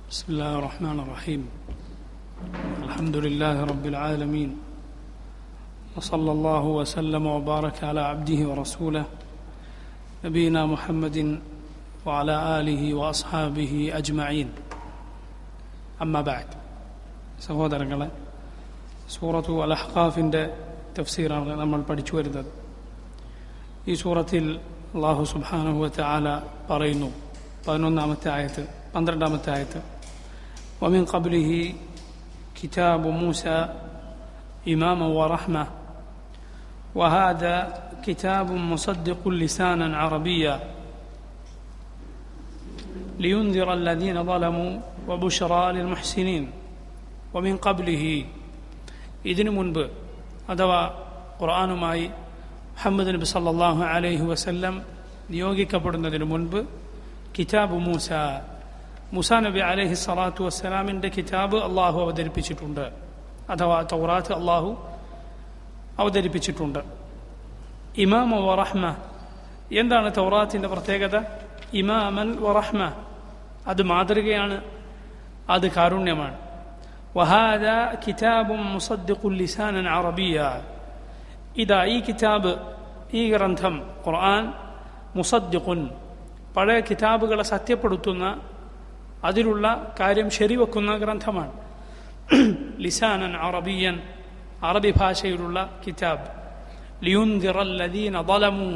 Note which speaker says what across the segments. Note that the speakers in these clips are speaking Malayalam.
Speaker 1: بسم الله الرحمن الرحيم الحمد لله رب العالمين وصلى الله وسلم وبارك على عبده ورسوله نبينا محمد وعلى اله واصحابه اجمعين اما بعد സഹോദരങ്ങളെ സൂറത്തു അൽ അഹ്ഖാഫിൻ്റെ തഫ്സീറാണ് നമ്മൾ പഠിച്ചു വരുന്നത് ഈ സൂറത്തിൽ അള്ളാഹു സുബാനുഹുവത്തെ ആല പറയുന്നു പതിനൊന്നാമത്തെ ആയത്ത് പന്ത്രണ്ടാമത്തെ ആയത്ത് ومن قبله كتاب موسى إماما ورحمة وهذا كتاب مصدق لسانا عربيا لينذر الذين ظلموا وبشرى للمحسنين ومن قبله ഇതിനു മുൻപ് അഥവാ ഖുർആാനുമായി മുഹമ്മദ് നബി സല്ലാഹു അലൈഹി വസല്ലം നിയോഗിക്കപ്പെടുന്നതിന് മുൻപ് കിതാബ് മൂസ മുസ നബി അലൈഹി സ്വലാത്തു വസ്സലാമിൻ്റെ കിതാബ് അള്ളാഹു അവതരിപ്പിച്ചിട്ടുണ്ട് അഥവാ തൗറാത്ത് അള്ളാഹു അവതരിപ്പിച്ചിട്ടുണ്ട് ഇമാമ വറഹ്മ എന്താണ് തൗറാത്തിൻ്റെ പ്രത്യേകത ഇമാമൻ വറഹ്മ അത് മാതൃകയാണ് അത് കാരുണ്യമാണ് وهذا كتاب مصدق لسانا عربيا إذا ഈ കിതാബ് ഈ ഗ്രന്ഥം ഖുർആൻ മുസദ്ദിഖുൻ പഴയ കിതാബുകളെ സത്യപ്പെടുത്തുന്ന അതിലുള്ള കാര്യം ശരിവെക്കുന്ന ഗ്രന്ഥമാണ് ലിസാനൻ അറബിയൻ അറബി ഭാഷയിലുള്ള കിതാബ് ലിയുൻദിറല്ലദീന ظلموا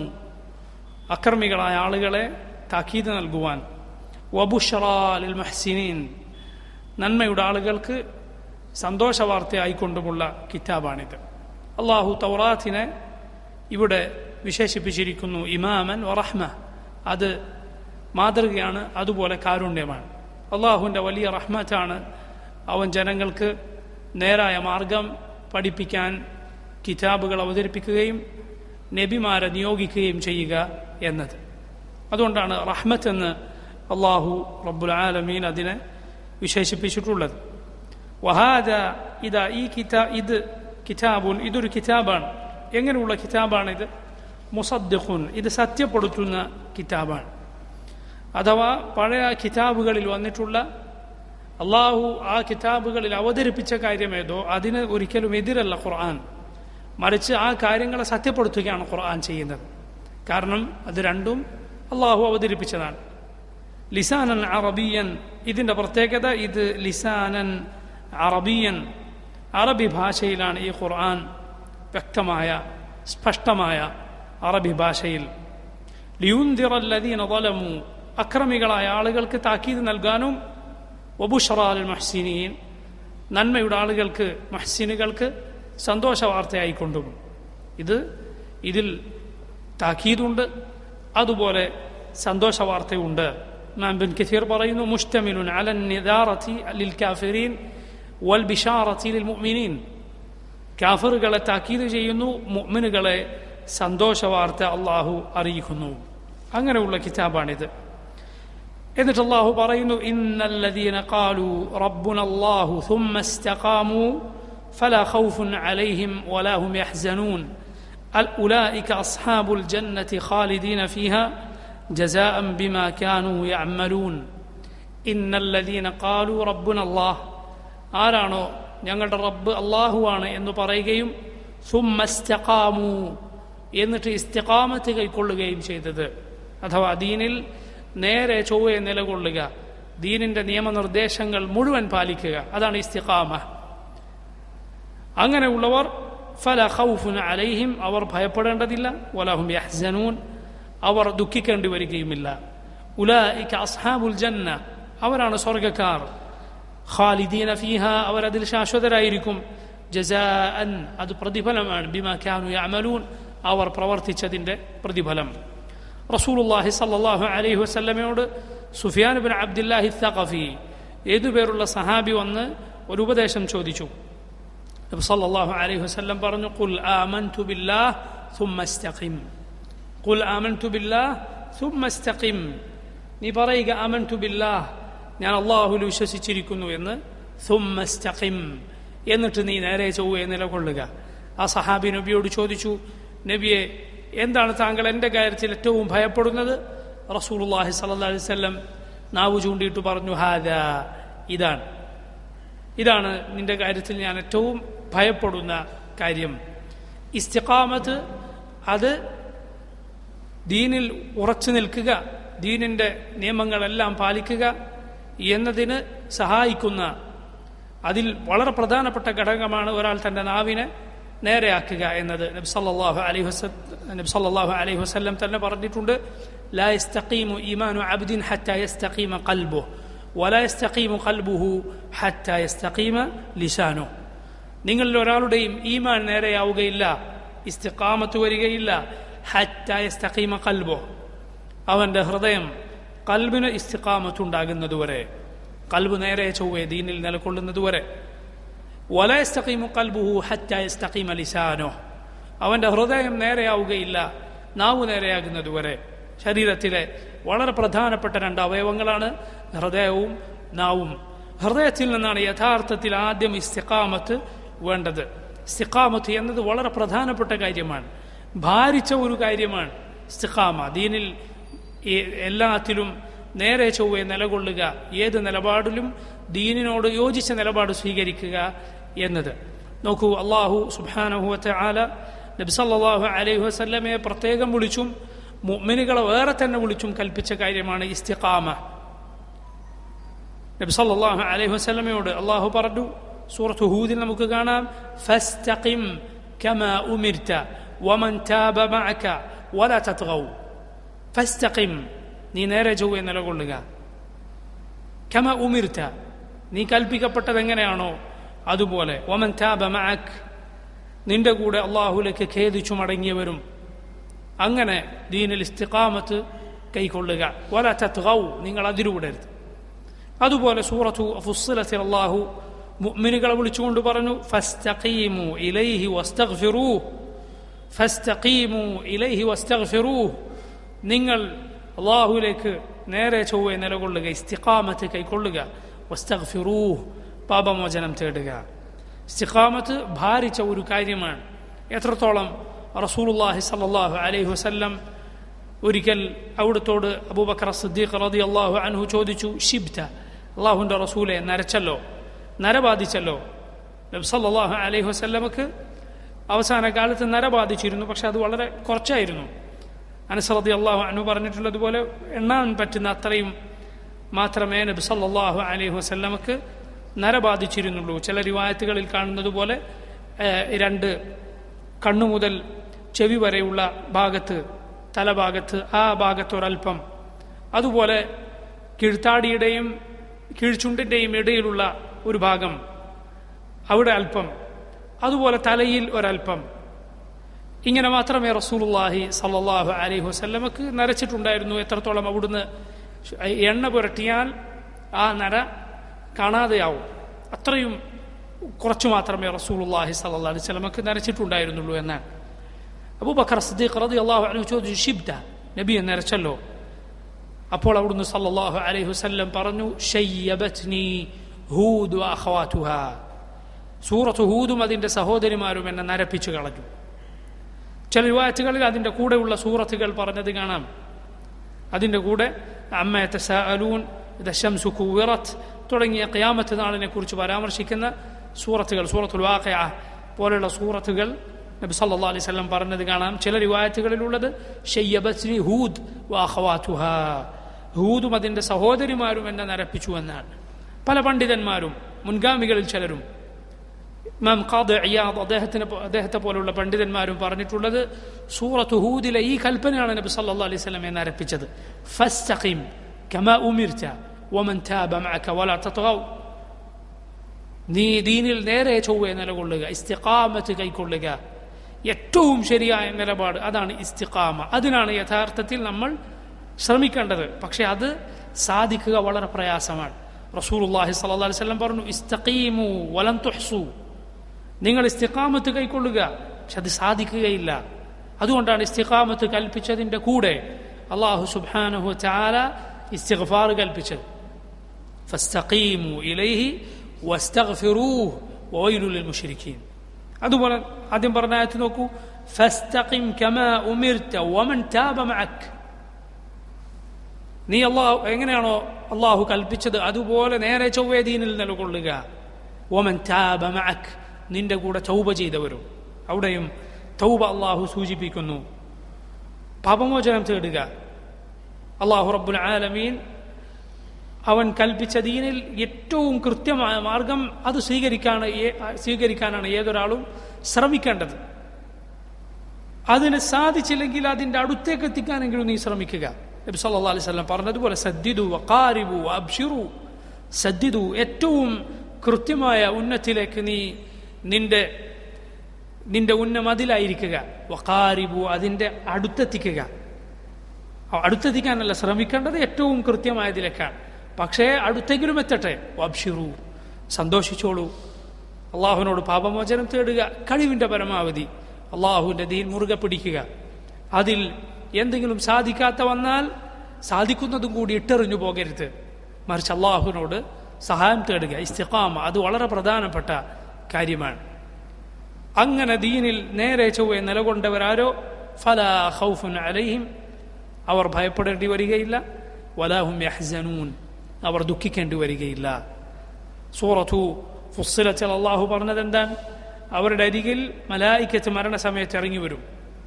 Speaker 1: അക്രമികളായ ആളുകളെ താക്കീത് നൽകുവാൻ വബുഷറാ ലിൽ മുഹ്സിനീൻ നന്മയുടെ ആളുകൾക്ക് സന്തോഷ വാർത്തയായിക്കൊണ്ടുമുള്ള കിതാബാണിത് അള്ളാഹു തൗറാത്തിനെ ഇവിടെ വിശേഷിപ്പിച്ചിരിക്കുന്നു ഇമാമൻ വറഹ്മ അത് മാതൃകയാണ് അതുപോലെ കാരുണ്യമാണ് അള്ളാഹുവിൻ്റെ വലിയ റഹ്മത്താണ് അവൻ ജനങ്ങൾക്ക് നേരായ മാർഗം പഠിപ്പിക്കാൻ കിതാബുകൾ അവതരിപ്പിക്കുകയും നബിമാരെ നിയോഗിക്കുകയും ചെയ്യുക എന്നത് അതുകൊണ്ടാണ് റഹ്മത്ത് എന്ന് അള്ളാഹു റബ്ബുൽ ആലമീൻ അതിനെ വിശേഷിപ്പിച്ചിട്ടുള്ളത് വഹാദ ഇതാ ഈ കിതാ ഇത് കിതാബുൻ ഇതൊരു കിതാബാണ് എങ്ങനെയുള്ള കിതാബാണിത് മുസദ്ദിഖുൻ ഇത് സത്യപ്പെടുത്തുന്ന കിതാബാണ് അഥവാ പഴയ കിതാബുകളിൽ വന്നിട്ടുള്ള അള്ളാഹു ആ കിതാബുകളിൽ അവതരിപ്പിച്ച കാര്യമേതോ അതിന് ഒരിക്കലും എതിരല്ല ഖുർആൻ മറിച്ച് ആ കാര്യങ്ങളെ സത്യപ്പെടുത്തുകയാണ് ഖുർആൻ ചെയ്യുന്നത് കാരണം അത് രണ്ടും അള്ളാഹു അവതരിപ്പിച്ചതാണ് ലിസാനൻ അറബിയൻ ഇതിൻ്റെ പ്രത്യേകത ഇത് ലിസാനൻ അറബിയൻ അറബി ഭാഷയിലാണ് ഈ ഖുർആൻ വ്യക്തമായ സ്പഷ്ടമായ അറബി ഭാഷയിൽ ലിയുന്തിറല്ലദീന ظلموا അക്രമികളായ ആളുകൾക്ക് താക്കീത് നൽകാനും വബുഷറാൽ മഹ്സിനീൻ നന്മയുടെ ആളുകൾക്ക് മഹ്സിനുകൾക്ക് സന്തോഷ വാർത്തയായിക്കൊണ്ടും ഇത് ഇതിൽ താക്കീതുണ്ട് അതുപോലെ സന്തോഷ വാർത്തയുണ്ട് ഇമാം ബിൻ കഥീർ പറയുന്നു മുഷ്തമിലുൻ അലൻ നിദാറത്തി ലിൽ കാഫിരീൻ വൽ ബിഷാറത്തി ലിൽ മുഅ്മിനീൻ കാഫറുകളെ താക്കീത് ചെയ്യുന്നു മുഅ്മിനുകളെ സന്തോഷ വാർത്ത അള്ളാഹു അറിയിക്കുന്നു അങ്ങനെയുള്ള കിതാബാണിത് എന്നിട്ട് അള്ളാഹു പറയുന്നു ഇന്നല്ലദീന ഖാലു റബ്ബുന അല്ലാഹു ثم استقاموا فلا خوف عليهم ولا هم يحزنون أولئك أصحاب الجنة خالدين فيها جزاء بما كانوا يعملون إن الذين قالوا ربنا الله ആരാണോ ഞങ്ങളുടെ റബ്ബ് അള്ളാഹുവാണ് എന്ന് പറയുകയും സുമ്മസ്തഖാമു എന്നിട്ട് ഇസ്തിഖാമത്ത് കൈക്കൊള്ളുകയും ചെയ്തത് അഥവാ ദീനിൽ നേരെ ചൊവ്വയെ നിലകൊള്ളുക ദീനിന്റെ നിയമനിർദ്ദേശങ്ങൾ മുഴുവൻ പാലിക്കുക അതാണ് ഇസ്തിഖാമ അങ്ങനെയുള്ളവർ ഫല ഖൗഫുൻ അലൈഹിം അവർ ഭയപ്പെടേണ്ടതില്ല വലഹും യഹ്സനൂൻ അവർ ദുഃഖിക്കേണ്ടി വരികയുമില്ല ഉലായിക അസ്ഹാബുൽ ജന്ന അവരാണ് സ്വർഗക്കാർ ഖാലിദീന ഫീഹ അവർ അതിൽ ശാശ്വതരായിരിക്കും ജസാഅൻ അത് പ്രതിഫലമാണ് ബിമാ കാനു യഅമലൂൻ അവർ പ്രവർത്തിച്ചതിന്റെ പ്രതിഫലം റസൂലുള്ളാഹി സല്ലല്ലാഹു അലൈഹി വസല്ലമയോട് സുഫിയാൻ ബിൻ അബ്ദുല്ലാഹി തഖഫി ഏതുപേരുള്ള സഹാബി വന്ന് ഒരു ഉപദേശം ചോദിച്ചു നബി സല്ലല്ലാഹു അലൈഹി വസല്ലം പറഞ്ഞു ഖുൽ ആമൻതു ബില്ലാഹ് ثم استقم قل آمنت بالله ثم استقم നീ പറയുക ആമൻതു ബില്ലാഹ് ഞാൻ അള്ളാഹുൽ വിശ്വസിച്ചിരിക്കുന്നു എന്ന് ثم استقم എന്നിട്ട് നീ നേരെ ചൊവ്വയെ നിലകൊള്ളുക ആ സഹാബി നബിയോട് ചോദിച്ചു നബിയെ എന്താണ് താങ്കൾ എൻ്റെ കാര്യത്തിൽ ഏറ്റവും ഭയപ്പെടുന്നത് റസൂലുള്ളാഹി സ്വല്ലല്ലാഹി അലൈഹി വസല്ലം നാവ് ചൂണ്ടിയിട്ട് പറഞ്ഞു ഹാദ ഇതാണ് ഇതാണ് നിന്റെ കാര്യത്തിൽ ഞാൻ ഏറ്റവും ഭയപ്പെടുന്ന കാര്യം ഇസ്തിഖാമത്ത് അത് ദീനിൽ ഉറച്ചു നിൽക്കുക ദീനിന്റെ നിയമങ്ങളെല്ലാം പാലിക്കുക എന്നതിന് സഹായിക്കുന്ന അതിൽ വളരെ പ്രധാനപ്പെട്ട ഘടകമാണ് ഒരാൾ തന്റെ നാവിനെ നേരെയാക്കുക എന്നത് നബി സല്ലല്ലാഹു അലൈഹി വസല്ലം നബി സല്ലല്ലാഹു അലൈഹി വസല്ലം തന്നെ പറഞ്ഞിട്ടുണ്ട് ലാ യസ്തഖീമു ഈമാനു അബ്ദിൻ ഹത്താ യസ്തഖീമ ഖൽബുഹു വലാ യസ്തഖീമു ഖൽബുഹു ഹത്താ യസ്തഖീമ ലിസാനുഹു നിങ്ങളിൽ ഒരാളുടെയും ഈമാൻ നേരെയാവുകയില്ല ഇസ്തിഖാമത്ത് വരികയില്ല ഹത്താ യസ്തഖീമ ഖൽബുഹു അവന്റെ ഹൃദയം കൽബിന് ഇസ്തിഖാമത്ത് ഉണ്ടാകുന്നതുവരെ കൽബ് നേരെ ചൊവ്വേ ദീനിൽ നിലകൊള്ളുന്നതുവരെ വലയസ്തഖീമു കൽബുഹു ഹത്ത യസ്തഖീമ ലിസാനോ അവന്റെ ഹൃദയം നേരെയാവുകയില്ല നാവ് നേരെയാകുന്നതുവരെ ശരീരത്തിലെ വളരെ പ്രധാനപ്പെട്ട രണ്ട് അവയവങ്ങളാണ് ഹൃദയവും നാവും ഹൃദയത്തിൽ നിന്നാണ് യഥാർത്ഥത്തിൽ ആദ്യം ഇസ്തിഖാമത്ത് വേണ്ടത് ഇസ്തിഖാമത്ത് എന്നത് വളരെ പ്രധാനപ്പെട്ട കാര്യമാണ് ഭാരിച്ച ഒരു കാര്യമാണ് ഇസ്തിഖാമ ദീനിൽ ഈ എല്ലാത്തിലും നേരെ ചൊവ്വെ നിലകൊള്ളുക ഏത് നിലപാടിലും ദീനിനോട് യോജിച്ച നിലപാട് സ്വീകരിക്കുക എന്നത് നോക്കൂ അള്ളാഹു സുബാനഹുവത്തെ ആല നബ്സല്ലാഹു അലൈഹി വസല്ലമയെ പ്രത്യേകം വിളിച്ചും മുഅ്മിനുകളെ വേറെ തന്നെ വിളിച്ചും കൽപ്പിച്ച കാര്യമാണ് ഇസ്തിഖാമ നബി സല്ലല്ലാഹു അലൈഹി വസല്ലമയോട് അള്ളാഹു പറഞ്ഞു സൂറത്ത് ഹൂദിൽ നമുക്ക് കാണാം ഫസ്തഖിം കമാ ഉമിർത വമൻ താബ മഅക വലാ തത്ഗൗ ഫസ്തഖിം നീ നേരെ ചൊവ്വെ നിലകൊള്ളുക കമ ഉമിർത്ത നീ കൽപ്പിക്കപ്പെട്ടത് എങ്ങനെയാണോ അതുപോലെ ഒമൻ താബ മഅക് നിന്റെ കൂടെ അള്ളാഹുലേക്ക് ഖേദിച്ചു മടങ്ങിയവരും അങ്ങനെ ദീനിൽ ഇസ്തിഖാമത്ത് കൈക്കൊള്ളുക വല തത്ഗൗ നിങ്ങൾ അതിരുവിടരുത് അതുപോലെ സൂറത്തു ഫുസ്സിലത്തിൽ അള്ളാഹു മുഅ്മിനുകളെ വിളിച്ചുകൊണ്ട് പറഞ്ഞു ഫസ്തഖീമു ഇലൈഹി വസ്തഗ്ഫിറൂ ഫസ്തഖീമു ഇലൈഹി വസ്തഗ്ഫിറൂ നിങ്ങൾ അള്ളാഹുലേക്ക് നേരെ ചൊവ്വെ നിലകൊള്ളുക ഇസ്തിഖാമത്ത് കൈക്കൊള്ളുക വസ്തഗ്ഫിറൂ പാപമോചനം തേടുക ഇസ്തിഖാമത്ത് ഭാരിച്ച ഒരു കാര്യമാണ് എത്രത്തോളം റസൂലുള്ളാഹി സല്ലല്ലാഹു അലൈഹി വസല്ലം ഒരിക്കൽ അവിടുത്തോട് അബൂബക്കർ സിദ്ദീഖ് റതി അള്ളാഹു അൻഹു ചോദിച്ചു ഷിബ്ത അള്ളാഹുന്റെ റസൂലെ നരച്ചല്ലോ നര ബാധിച്ചല്ലോ നബി സല്ലല്ലാഹു അലൈഹി വസല്ലമക്ക് അവസാന കാലത്ത് നര ബാധിച്ചിരുന്നു പക്ഷെ അത് വളരെ കുറച്ചായിരുന്നു അനസറതി അള്ളാഹു അനു പറഞ്ഞിട്ടുള്ളതുപോലെ എണ്ണാൻ പറ്റുന്ന അത്രയും മാത്രമേ നബി സല്ലല്ലാഹു അലൈഹി വസല്ലമക്ക് നര ബാധിച്ചിരുന്നുള്ളൂ ചില റിവായത്തുകളിൽ കാണുന്നത് പോലെ രണ്ട് കണ്ണു മുതൽ ചെവി വരെയുള്ള ഭാഗത്ത് തലഭാഗത്ത് ആ ഭാഗത്ത് ഒരൽപ്പം അതുപോലെ കീഴ്ത്താടിയുടെയും കീഴ്ചുണ്ടിൻ്റെയും ഇടയിലുള്ള ഒരു ഭാഗം അവിടെ അല്പം അതുപോലെ തലയിൽ ഒരൽപ്പം ഇങ്ങനെ മാത്രമേ റസൂലുള്ളാഹി സല്ലല്ലാഹു അലൈഹി വസല്ലമക്ക് നരച്ചിട്ടുണ്ടായിരുന്നു എത്രത്തോളം അവിടുന്ന് എണ്ണ പുരട്ടിയാൽ ആ നര കാണാതെയാവും അത്രയും കുറച്ചു മാത്രമേ റസൂലുള്ളാഹി സല്ലല്ലാഹു അലൈഹി വസല്ലമക്ക് നരച്ചിട്ടുണ്ടായിരുന്നുള്ളൂ എന്നാണ് അബൂബക്കർ സിദ്ദീഖ് റതി അള്ളാഹു അനു ചോദിച്ചു ഷിബ്ദ നബിയെ നരച്ചല്ലോ അപ്പോൾ അവിടുന്ന് സല്ലല്ലാഹു അലൈഹി വസല്ലം പറഞ്ഞു ഷയ്യബത്നി ഹൂദ് അഖവാതുഹ സൂറത്ത് ഹൂദും അതിന്റെ സഹോദരിമാരും എന്നെ നരപ്പിച്ചു കളഞ്ഞു ചില റിവായത്തുകളിൽ അതിന്റെ കൂടെയുള്ള സൂറത്തുകൾ പറഞ്ഞത് കാണാം അതിന്റെ കൂടെ അമ്മയത്തെ സഅലൂൻ ദശംസു കുവിറത്ത് തുടങ്ങിയ ഖിയാമത്ത് നാളിനെ കുറിച്ച് പരാമർശിക്കുന്ന സൂറത്തുകൾ സൂറത്തുൽ വാഖിഅ പോലെയുള്ള സൂറത്തുകൾ നബി സല്ലല്ലാഹു അലൈഹി വസല്ലം പറഞ്ഞത് കാണാം ചില റിവായത്തുകളിലുള്ളത് ഷയ്യബത്നി ഹൂദ് വാഖവാതുഹ ഹൂദും അതിന്റെ സഹോദരിമാരും എന്നെ നരപ്പിച്ചു എന്നാണ് പല പണ്ഡിതന്മാരും മുൻഗാമികളിൽ ചിലരും ഇമാം ഖാദ് അയ്യാദ് അദ്ദേഹത്തിന് അദ്ദേഹത്തെ പോലുള്ള പണ്ഡിതന്മാരും പറഞ്ഞിട്ടുള്ളത് സൂറത്ത് ഹൂദിലെ ഈ കൽപ്പനയാണ് നബി സല്ലല്ലാഹു അലൈഹി വസല്ലം എന്നെ അർപ്പിച്ചത് ഫസ്തഖിം കമാ ഉമിർത വമൻ താബ മഅക വലാ തത്ഗൗ നീ ദീനിൽ നേരെ ചൊവ്വെ നിലകൊള്ളുക ഇസ്തിഖാമത്ത് കൈക്കൊള്ളുക ഏറ്റവും ശരിയായ നിലപാട് അതാണ് ഇസ്തിഖാമ അതിനാണ് യഥാർത്ഥത്തിൽ നമ്മൾ ശ്രമിക്കേണ്ടത് പക്ഷെ അത് സാധിക്കുക വളരെ പ്രയാസമാണ് റസൂലുള്ളാഹി സ്വല്ലല്ലാഹു അലൈഹി വസല്ലം പറഞ്ഞു ഇസ്തഖീമു വലം തുഹ്സു നിങ്ങൾ ഇസ്തിഖാമത്ത് കൈക്കൊള്ളുക പക്ഷെ അത് സാധിക്കുകയില്ല അതുകൊണ്ടാണ് ഇസ്തിഖാമത്ത് കൽപ്പിച്ചതിന്റെ കൂടെ അള്ളാഹു സുബ്ഹാനഹു ചാല ഇസ്തിഗ്ഫാർ കൽപ്പിച്ചത് ഫസ്തഖീമു ഇലൈഹി വസ്തഗ്ഫിറൂഹ് വവൈലുൽ ലിൽ മുശ്രിക്കീൻ അതുപോലെ ആദ്യം പറഞ്ഞ ആയത്ത് നോക്കൂ ഫസ്തഖിം കമാ ഉമിർത വമൻ താബ മഅക് നീ അള്ളാഹു എങ്ങനെയാണോ അള്ളാഹു കൽപ്പിച്ചത് അതുപോലെ നേരെ ചൊവ്വേ ദീനിൽ നിലകൊള്ളുക ഓമൻ താബ മഅക് നിന്റെ കൂടെ തൗബ ചെയ്തവരും അവിടെയും തൗബ അള്ളാഹു സൂചിപ്പിക്കുന്നു പാപമോചനം തേടുക അള്ളാഹു റബ്ബുൽ ആലമീൻ അവൻ കൽപ്പിച്ച ദീനിൽ ഏറ്റവും കൃത്യമായ മാർഗം അത് സ്വീകരിക്കാണ് ഏ- സ്വീകരിക്കാനാണ് ഏതൊരാളും ശ്രമിക്കേണ്ടത് അതിന് സാധിച്ചില്ലെങ്കിൽ അതിന്റെ അടുത്തേക്ക് എത്തിക്കാനെങ്കിലും നീ ശ്രമിക്കുക നബി സല്ലല്ലാഹു അലൈഹി വസല്ലം പറഞ്ഞതുപോലെ സദ്ദിദു വഖാരിബു അബ്ഷിറു സദ്ദിദു ഏറ്റവും കൃത്യമായ ഉന്നത്തിലേക്ക് നീ നിന്റെ നിന്റെ ഉന്നം അതിലായിരിക്കുക വഖാരിബു അതിന്റെ അടുത്തെത്തിക്കുക അ- അടുത്തെത്തിക്കാനല്ല ശ്രമിക്കേണ്ടത് ഏറ്റവും കൃത്യമായതിലേക്കാണ് പക്ഷേ അടുത്തെങ്കിലും എത്തട്ടെ അബ്ഷിറു സന്തോഷിച്ചോളൂ അള്ളാഹുവിനോട് പാപമോചനം തേടുക കഴിവിന്റെ പരമാവധി അള്ളാഹുവിന്റെ ദീൻ മുറുകെ പിടിക്കുക അതിൽ എന്തെങ്കിലും സാധിക്കാത്ത വന്നാൽ സാധിക്കുന്നതും കൂടി ഇട്ടെറിഞ്ഞു പോകരുത് മറിച്ച് അള്ളാഹുവിനോട് സഹായം തേടുക ഇസ്തിഖാമ അത് വളരെ പ്രധാനപ്പെട്ട കാര്യമാണ് അങ്ങനെ ദീനിൽ നേരെ ചൊവ്വെ നിലകൊണ്ടവരാരോ ഫലാ ഖൗഫുൻ അലൈഹിം അവർ ഭയപ്പെടേണ്ടി വരികയില്ല വലാഹും യഹ്സനൂൻ അവർ ദുഃഖിക്കേണ്ടി വരികയില്ല സൂറത്തു ഫുസ്സിലത്തിൽ അള്ളാഹു പറഞ്ഞത് എന്താണ് അവരുടെ അരികിൽ മലായിക്കത്ത് മരണസമയത്ത് ഇറങ്ങി വരും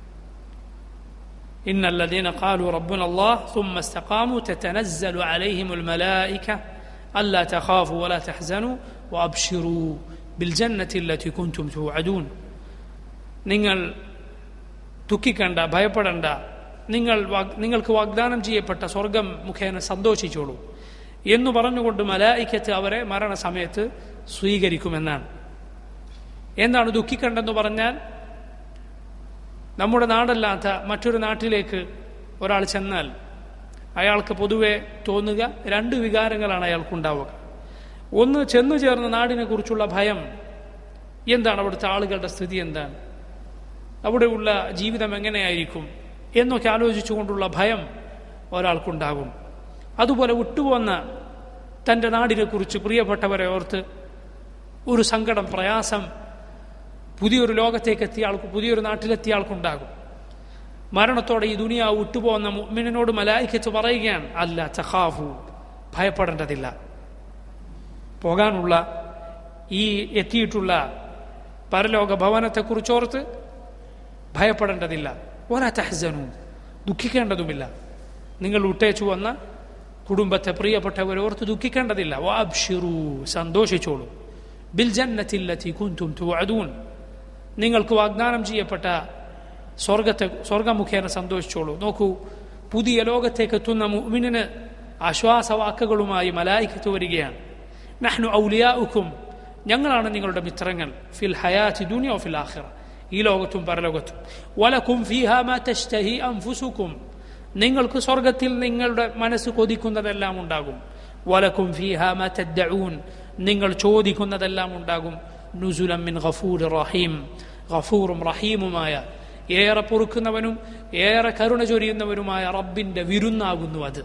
Speaker 1: إن الذين قالوا ربنا الله ثم استقاموا تتنزل عليهم الملائكة ألا تخافوا ولا تحزنوا وأبشروا بالجنة التي كنتم توعدون നിങ്ങൾ ദുഃഖിക്കണ്ട ഭയപ്പെടണ്ട നിങ്ങൾ വാഗ്- നിങ്ങൾക്ക് വാഗ്ദാനം ചെയ്യപ്പെട്ട സ്വർഗം മുഖേന സന്തോഷിച്ചോളൂ എന്ന് പറഞ്ഞുകൊണ്ട് മലായിക്കത്ത് അവരെ മരണസമയത്ത് സ്വീകരിക്കുമെന്നാണ് എന്താണ് ദുഃഖിക്കണ്ടെന്ന് പറഞ്ഞാൽ നമ്മുടെ നാടല്ലാത്ത മറ്റൊരു നാട്ടിലേക്ക് ഒരാൾ ചെന്നാൽ അയാൾക്ക് പൊതുവെ തോന്നുക രണ്ട് വികാരങ്ങളാണ് അയാൾക്കുണ്ടാവുക ഒന്ന് ചെന്നു ചേർന്ന നാടിനെ കുറിച്ചുള്ള ഭയം എന്താണ് അവിടുത്തെ ആളുകളുടെ സ്ഥിതി എന്താണ് അവിടെയുള്ള ജീവിതം എങ്ങനെയായിരിക്കും എന്നൊക്കെ ആലോചിച്ചുകൊണ്ടുള്ള ഭയം ഒരാൾക്കുണ്ടാകും അതുപോലെ വിട്ടുപോന്ന തൻ്റെ നാടിനെക്കുറിച്ച് പ്രിയപ്പെട്ടവരെ ഓർത്ത് ഒരു സങ്കടം പ്രയാസം പുതിയൊരു ലോകത്തേക്ക് എത്തിയ ആൾക്ക് പുതിയൊരു നാട്ടിലെത്തിയ ആൾക്കുണ്ടാകും മരണത്തോടെ ഈ ദുനിയാവ് വിട്ടുപോകുന്ന മുഅ്മിനിനോട് മലായിക്കത്ത് പറയുകയാണ് അല്ല ചഹാഫു ഭയപ്പെടേണ്ടതില്ല പോകാനുള്ള ഈ എത്തിയിട്ടുള്ള പരലോക ഭവനത്തെക്കുറിച്ചോർത്ത് ഭയപ്പെടേണ്ടതില്ല ഒരാ തഹസനു ദുഃഖിക്കേണ്ടതുമില്ല നിങ്ങൾ വിട്ടേച്ചു വന്ന കുടുംബത്തെ പ്രിയപ്പെട്ടവരോർത്ത് ദുഃഖിക്കേണ്ടതില്ല വാബ്ഷിറു സന്തോഷിച്ചോളൂ ബിൽ ജന്നത്തില്ലത്തി കുന്തും തുഅദൂൻ നിങ്ങൾക്ക് വാഗ്ദാനം ചെയ്യപ്പെട്ട സ്വർഗത്തെ സ്വർഗമുഖേന സന്തോഷിച്ചോളൂ നോക്കൂ പുതിയ ലോകത്തേക്ക് എത്തുന്ന മുഅ്മിനിന് ആശ്വാസവാക്കുകളുമായി മലായിക്കത്ത് വരികയാണ് നഹ്നു ഔലിയാഉക്കും ഞങ്ങളാണ് നിങ്ങളുടെ മിത്രങ്ങൾ ഫിൽ ഹയാത്തി ദുനിയ ഫിൽ ആഖിറ ഈ ലോകത്തും പരലോകത്തും വലക്കും ഫീഹ മാ തഷ്തഹി അൻഫുസുക്കും നിങ്ങൾക്ക് സ്വർഗത്തിൽ നിങ്ങളുടെ മനസ്സ് കൊതിക്കുന്നതെല്ലാം ഉണ്ടാകും വലക്കും ഫീഹ മാ തദ്ദഊൻ നിങ്ങൾ ചോദിക്കുന്നതെല്ലാം ഉണ്ടാകും നുസുലം മിൻ ഗഫൂർ റഹീം ഗഫൂറും റഹീമുമായ ഏറെ പൊറുക്കുന്നവനും ഏറെ കരുണ ചൊരിയുന്നവനുമായ റബ്ബിന്റെ വിരുന്നാകുന്നു അത്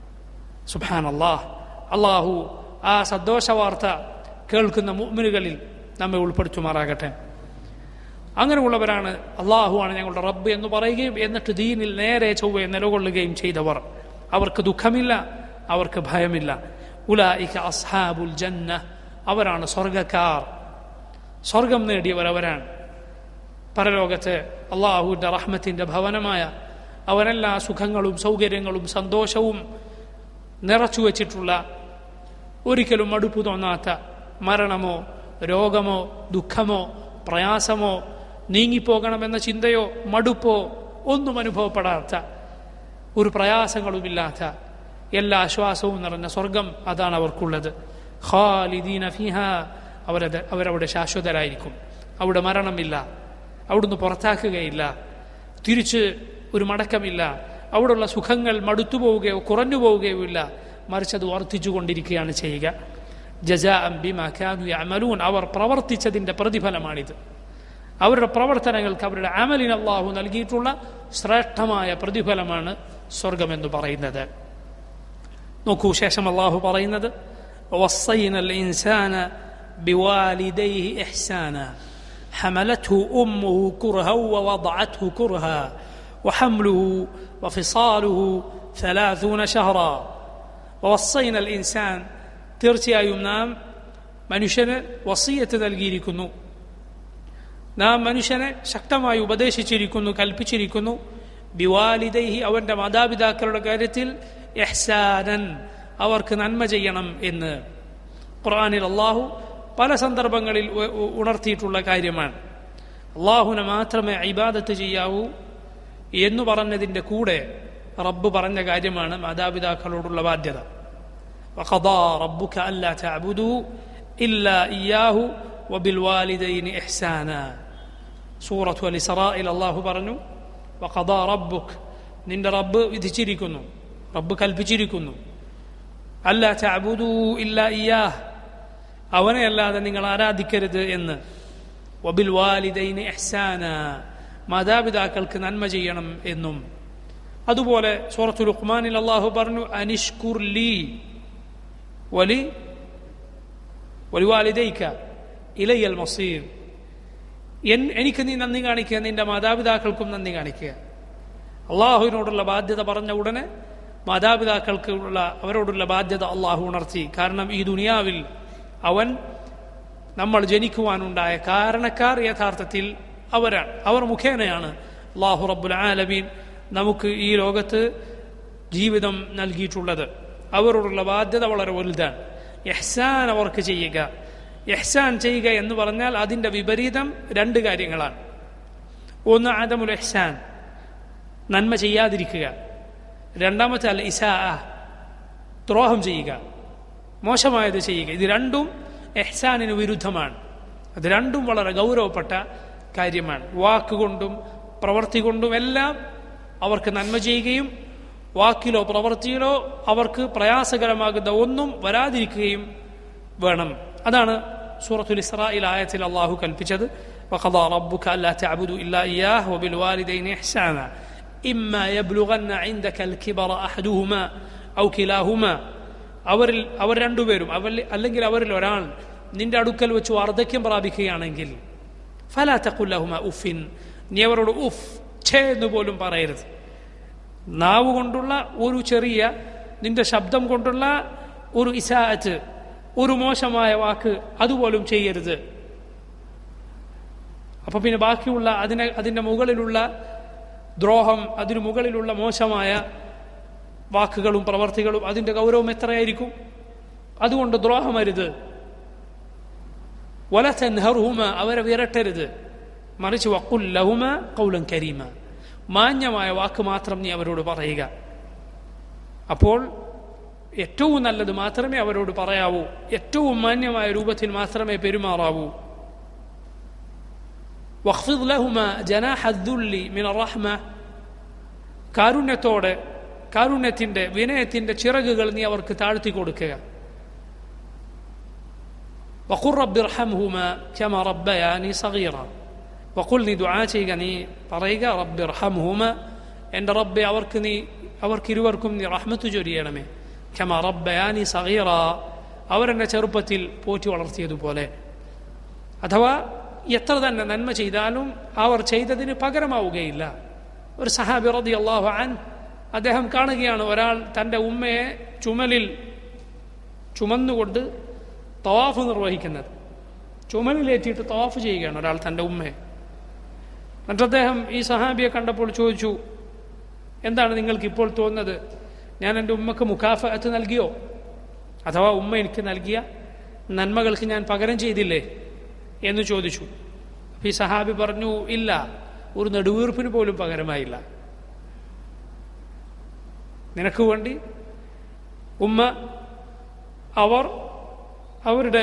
Speaker 1: സുബാൻ അള്ളാഹ് അള്ളാഹു ആ സന്തോഷ വാർത്ത കേൾക്കുന്ന മുഅ്മിനുകളിൽ നമ്മെ ഉൾപ്പെടുത്തുമാറാകട്ടെ അങ്ങനെയുള്ളവരാണ് അള്ളാഹുവാണ് ഞങ്ങളുടെ റബ്ബ് എന്ന് പറയുകയും എന്നിട്ട് ദീനിൽ നേരെ ചൊവ്വെ നിലകൊള്ളുകയും ചെയ്തവർ അവർക്ക് ദുഃഖമില്ല അവർക്ക് ഭയമില്ല ഉലായിക അസ്ഹാബുൽ ജന്ന അവരാണ് സ്വർഗക്കാർ സ്വർഗം നേടിയവർ അവരാണ് പരലോകത്ത് അള്ളാഹുവിൻ്റെ റഹ്മത്തിൻ്റെ ഭവനമായ അവനെല്ലാ സുഖങ്ങളും സൗകര്യങ്ങളും സന്തോഷവും നിറച്ചു വച്ചിട്ടുള്ള ഒരിക്കലും മടുപ്പ് തോന്നാത്ത മരണമോ രോഗമോ ദുഃഖമോ പ്രയാസമോ നീങ്ങിപ്പോകണമെന്ന ചിന്തയോ മടുപ്പോ ഒന്നും അനുഭവപ്പെടാത്ത ഒരു പ്രയാസങ്ങളുമില്ലാത്ത എല്ലാ ആശ്വാസവും നിറഞ്ഞ സ്വർഗം അതാണ് അവർക്കുള്ളത് ഖാലിദീന ഫിഹ അവരത് അവരവിടെ ശാശ്വതരായിരിക്കും അവിടെ മരണമില്ല അവിടുന്ന് പുറത്താക്കുകയില്ല തിരിച്ച് ഒരു മടക്കമില്ല അവിടെയുള്ള സുഖങ്ങൾ മടുത്തു പോവുകയോ കുറഞ്ഞു പോവുകയോ ഇല്ല മറിച്ച് അത് വർദ്ധിച്ചുകൊണ്ടിരിക്കുകയാണ് ചെയ്യുക ജജാ ബിമാ കാനു യഅമലൂൻ അവർ പ്രവർത്തിച്ചതിന്റെ പ്രതിഫലമാണിത് അവരുടെ പ്രവർത്തനങ്ങൾക്ക് അവരുടെ അമലിന് അള്ളാഹു നൽകിയിട്ടുള്ള ശ്രേഷ്ഠമായ പ്രതിഫലമാണ് സ്വർഗമെന്ന് പറയുന്നത് നോക്കൂ ശേഷം അള്ളാഹു പറയുന്നത് وصينا الإنسان بوالديه إحسانا حملته أمه كرها ووضعته كرها وحمله وفصاله ثلاثون شهرا ووصينا الإنسان തീർച്ചയായും നാം മനുഷ്യന് വസീയത്ത് നൽകിയിരിക്കുന്നു നാം മനുഷ്യനെ ശക്തമായി ഉപദേശിച്ചിരിക്കുന്നു കൽപ്പിച്ചിരിക്കുന്നു ബിവാലിദൈഹി അവന്റെ മാതാപിതാക്കളുടെ കാര്യത്തിൽ എഹ്സാനൻ അവർക്ക് നന്മ ചെയ്യണം എന്ന് ഖുർആനിൽ അള്ളാഹു പല സന്ദർഭങ്ങളിൽ ഉ- ഉ- ഉണർത്തിയിട്ടുള്ള കാര്യമാണ് അള്ളാഹുവിനെ മാത്രമേ ഇബാദത്ത് ചെയ്യാവൂ എന്ന് പറഞ്ഞതിൻ്റെ കൂടെ റബ്ബ് പറഞ്ഞ കാര്യമാണ് മാതാപിതാക്കളോടുള്ള ബാധ്യത وقضى ربك ألا تعبدوا إلا إياه وبالوالدين إحسانا സൂറത്തു അൽ ഇസ്രായിൽ അള്ളാഹു പറഞ്ഞു വഖദാ റബ്ബുക് നിന്റെ റബ്ബ് വിധിച്ചിരിക്കുന്നു റബ്ബ് കൽപ്പിച്ചിരിക്കുന്നു അല്ല തഅബുദൂ ഇല്ല ഇയാഹ് അവനെ അല്ലാതെ നിങ്ങൾ ആരാധിക്കരുത് എന്ന് വബിൽ വാലിദൈന് ഇഹ്സാന മാതാപിതാക്കൾക്ക് നന്മ ചെയ്യണം എന്നും അതുപോലെ സൂറത്തു ലുഖ്മാനിൽ അള്ളാഹു പറഞ്ഞു അനിഷ്കുർ ലീ വലി വലിവാലിദൈക്ക ഇലയൽ മസീർ എൻ- എനിക്ക് നീ നന്ദി കാണിക്കുക നിന്റെ മാതാപിതാക്കൾക്കും നന്ദി കാണിക്കുക അള്ളാഹുവിനോടുള്ള ബാധ്യത പറഞ്ഞ ഉടനെ മാതാപിതാക്കൾക്കുള്ള അവരോടുള്ള ബാധ്യത അള്ളാഹു ഉണർത്തി കാരണം ഈ ദുനിയാവിൽ അവൻ നമ്മൾ ജനിക്കുവാനുണ്ടായ കാരണക്കാർ യഥാർത്ഥത്തിൽ അവരാണ് അവർ മുഖേനയാണ് അള്ളാഹു റബ്ബുൽ ആലമീൻ നമുക്ക് ഈ ലോകത്ത് ജീവിതം നൽകിയിട്ടുള്ളത് അവരോടുള്ള ബാധ്യത വളരെ വലുതാണ് എഹ്സാൻ അവർക്ക് ചെയ്യുക എഹ്സാൻ ചെയ്യുക എന്ന് പറഞ്ഞാൽ അതിൻ്റെ വിപരീതം രണ്ട് കാര്യങ്ങളാണ് ഒന്ന് ആദമുൽ എഹ്സാൻ നന്മ ചെയ്യാതിരിക്കുക രണ്ടാമത്തെ അൽ ഇസാ ദ്രോഹം ചെയ്യുക മോശമായത് ചെയ്യുക ഇത് രണ്ടും എഹ്സാനിന് വിരുദ്ധമാണ് അത് രണ്ടും വളരെ ഗൗരവപ്പെട്ട കാര്യമാണ് വാക്കുകൊണ്ടും പ്രവൃത്തി കൊണ്ടും എല്ലാം അവർക്ക് നന്മ ചെയ്യുകയും വാക്കിലോ പ്രവൃത്തിയിലോ അവർക്ക് പ്രയാസകരമാകുന്ന ഒന്നും വരാതിരിക്കുകയും വേണം അതാണ് സൂറത്തുൽ ഇസ്രായിൽ ആയത്തിൽ അള്ളാഹു കൽപ്പിച്ചത് وقضى ربك ألا تعبدوا إلا إياه وبالوالدين إحسانا إما يبلغن عندك الكبر أحدهما أو كلاهما അവരിൽ അവർ രണ്ടുപേരും അവർ അല്ലെങ്കിൽ അവരിൽ ഒരാൾ നിന്റെ അടുക്കൽ വെച്ച് വാർദ്ധക്യം പ്രാപിക്കുകയാണെങ്കിൽ ഫലാ തഖുല്ലഹുമ ഉഫിൻ നീ അവരോട് ഉഫ് ഛേ എന്ന് പോലും പറയരുത് നാവ് കൊണ്ടുള്ള ഒരു ചെറിയ നിന്റെ ശബ്ദം കൊണ്ടുള്ള ഒരു ഇസാഅത്ത് ഒരു മോശമായ വാക്ക് അതുപോലും ചെയ്യരുത് അപ്പൊ പിന്നെ ബാക്കിയുള്ള അതിനെ അതിന്റെ മുകളിലുള്ള ദ്രോഹം അതിനു മുകളിലുള്ള മോശമായ വാക്കുകളും പ്രവർത്തികളും അതിന്റെ ഗൗരവം എത്രയായിരിക്കും അതുകൊണ്ട് ദ്രോഹമരുത് വലത്തൻഹർഹുമ അവരെ വിരട്ടരുത് മറിച്ച് വക്കുല്ലഹുമ കൗലം കരീമ മാന്യമായ വാക്ക് മാത്രം നീ അവരോട് പറയുക അപ്പോൾ ഏറ്റവും നല്ലത് മാത്രമേ അവരോട് പറയാവൂ ഏറ്റവും മാന്യമായ രൂപത്തിൽ മാത്രമേ പെരുമാറാവൂ واخفض لهما جناح الذل من الرحمة കാരുണ്യത്തോടെ കാരുണ്യത്തിന്റെ വിനയത്തിന്റെ ചിറകുകൾ നീ അവർക്ക് താഴ്ത്തി കൊടുക്കുക وقل رب ارحمهما كما ربياني صغيرا وقل നീ ദുആ ചെയ്യുക നീ പറയുക റബ്ബി ഇർഹംഹുമ എൻ്റെ റബ്ബെ അവർക്ക് നീ അവർക്ക് ഇരുവർക്കും നീ റഹ്മത്ത് ചൊരിയണമേ കമ റബ്ബയാനി സഗീറ അവരെന്നെ ചെറുപ്പത്തിൽ പോറ്റി വളർത്തിയതുപോലെ അഥവാ എത്ര തന്നെ നന്മ ചെയ്താലും അവർ ചെയ്തതിന് പകരമാവുകയില്ല ഒരു സഹാബി റതി അള്ളാഹു അൻ അദ്ദേഹം കാണുകയാണ് ഒരാൾ തൻ്റെ ഉമ്മയെ ചുമലിൽ ചുമന്നുകൊണ്ട് തവാഫ് നിർവഹിക്കുന്നത് ചുമലിലേറ്റിയിട്ട് തവാഫ് ചെയ്യുകയാണ് ഒരാൾ തൻ്റെ ഉമ്മയെ എന്നിട്ട് അദ്ദേഹം ഈ സഹാബിയെ കണ്ടപ്പോൾ ചോദിച്ചു എന്താണ് നിങ്ങൾക്ക് ഇപ്പോൾ തോന്നുന്നത് ഞാൻ എൻ്റെ ഉമ്മക്ക് മുഖാഫത്ത് നൽകിയോ അഥവാ ഉമ്മ എനിക്ക് നൽകിയ നന്മകൾക്ക് ഞാൻ പകരം ചെയ്തില്ലേ എന്ന് ചോദിച്ചു അപ്പൊ ഈ സഹാബി പറഞ്ഞു ഇല്ല ഒരു നെടുവീർപ്പിന് പോലും പകരമായില്ല നിനക്ക് വേണ്ടി ഉമ്മ അവർ അവരുടെ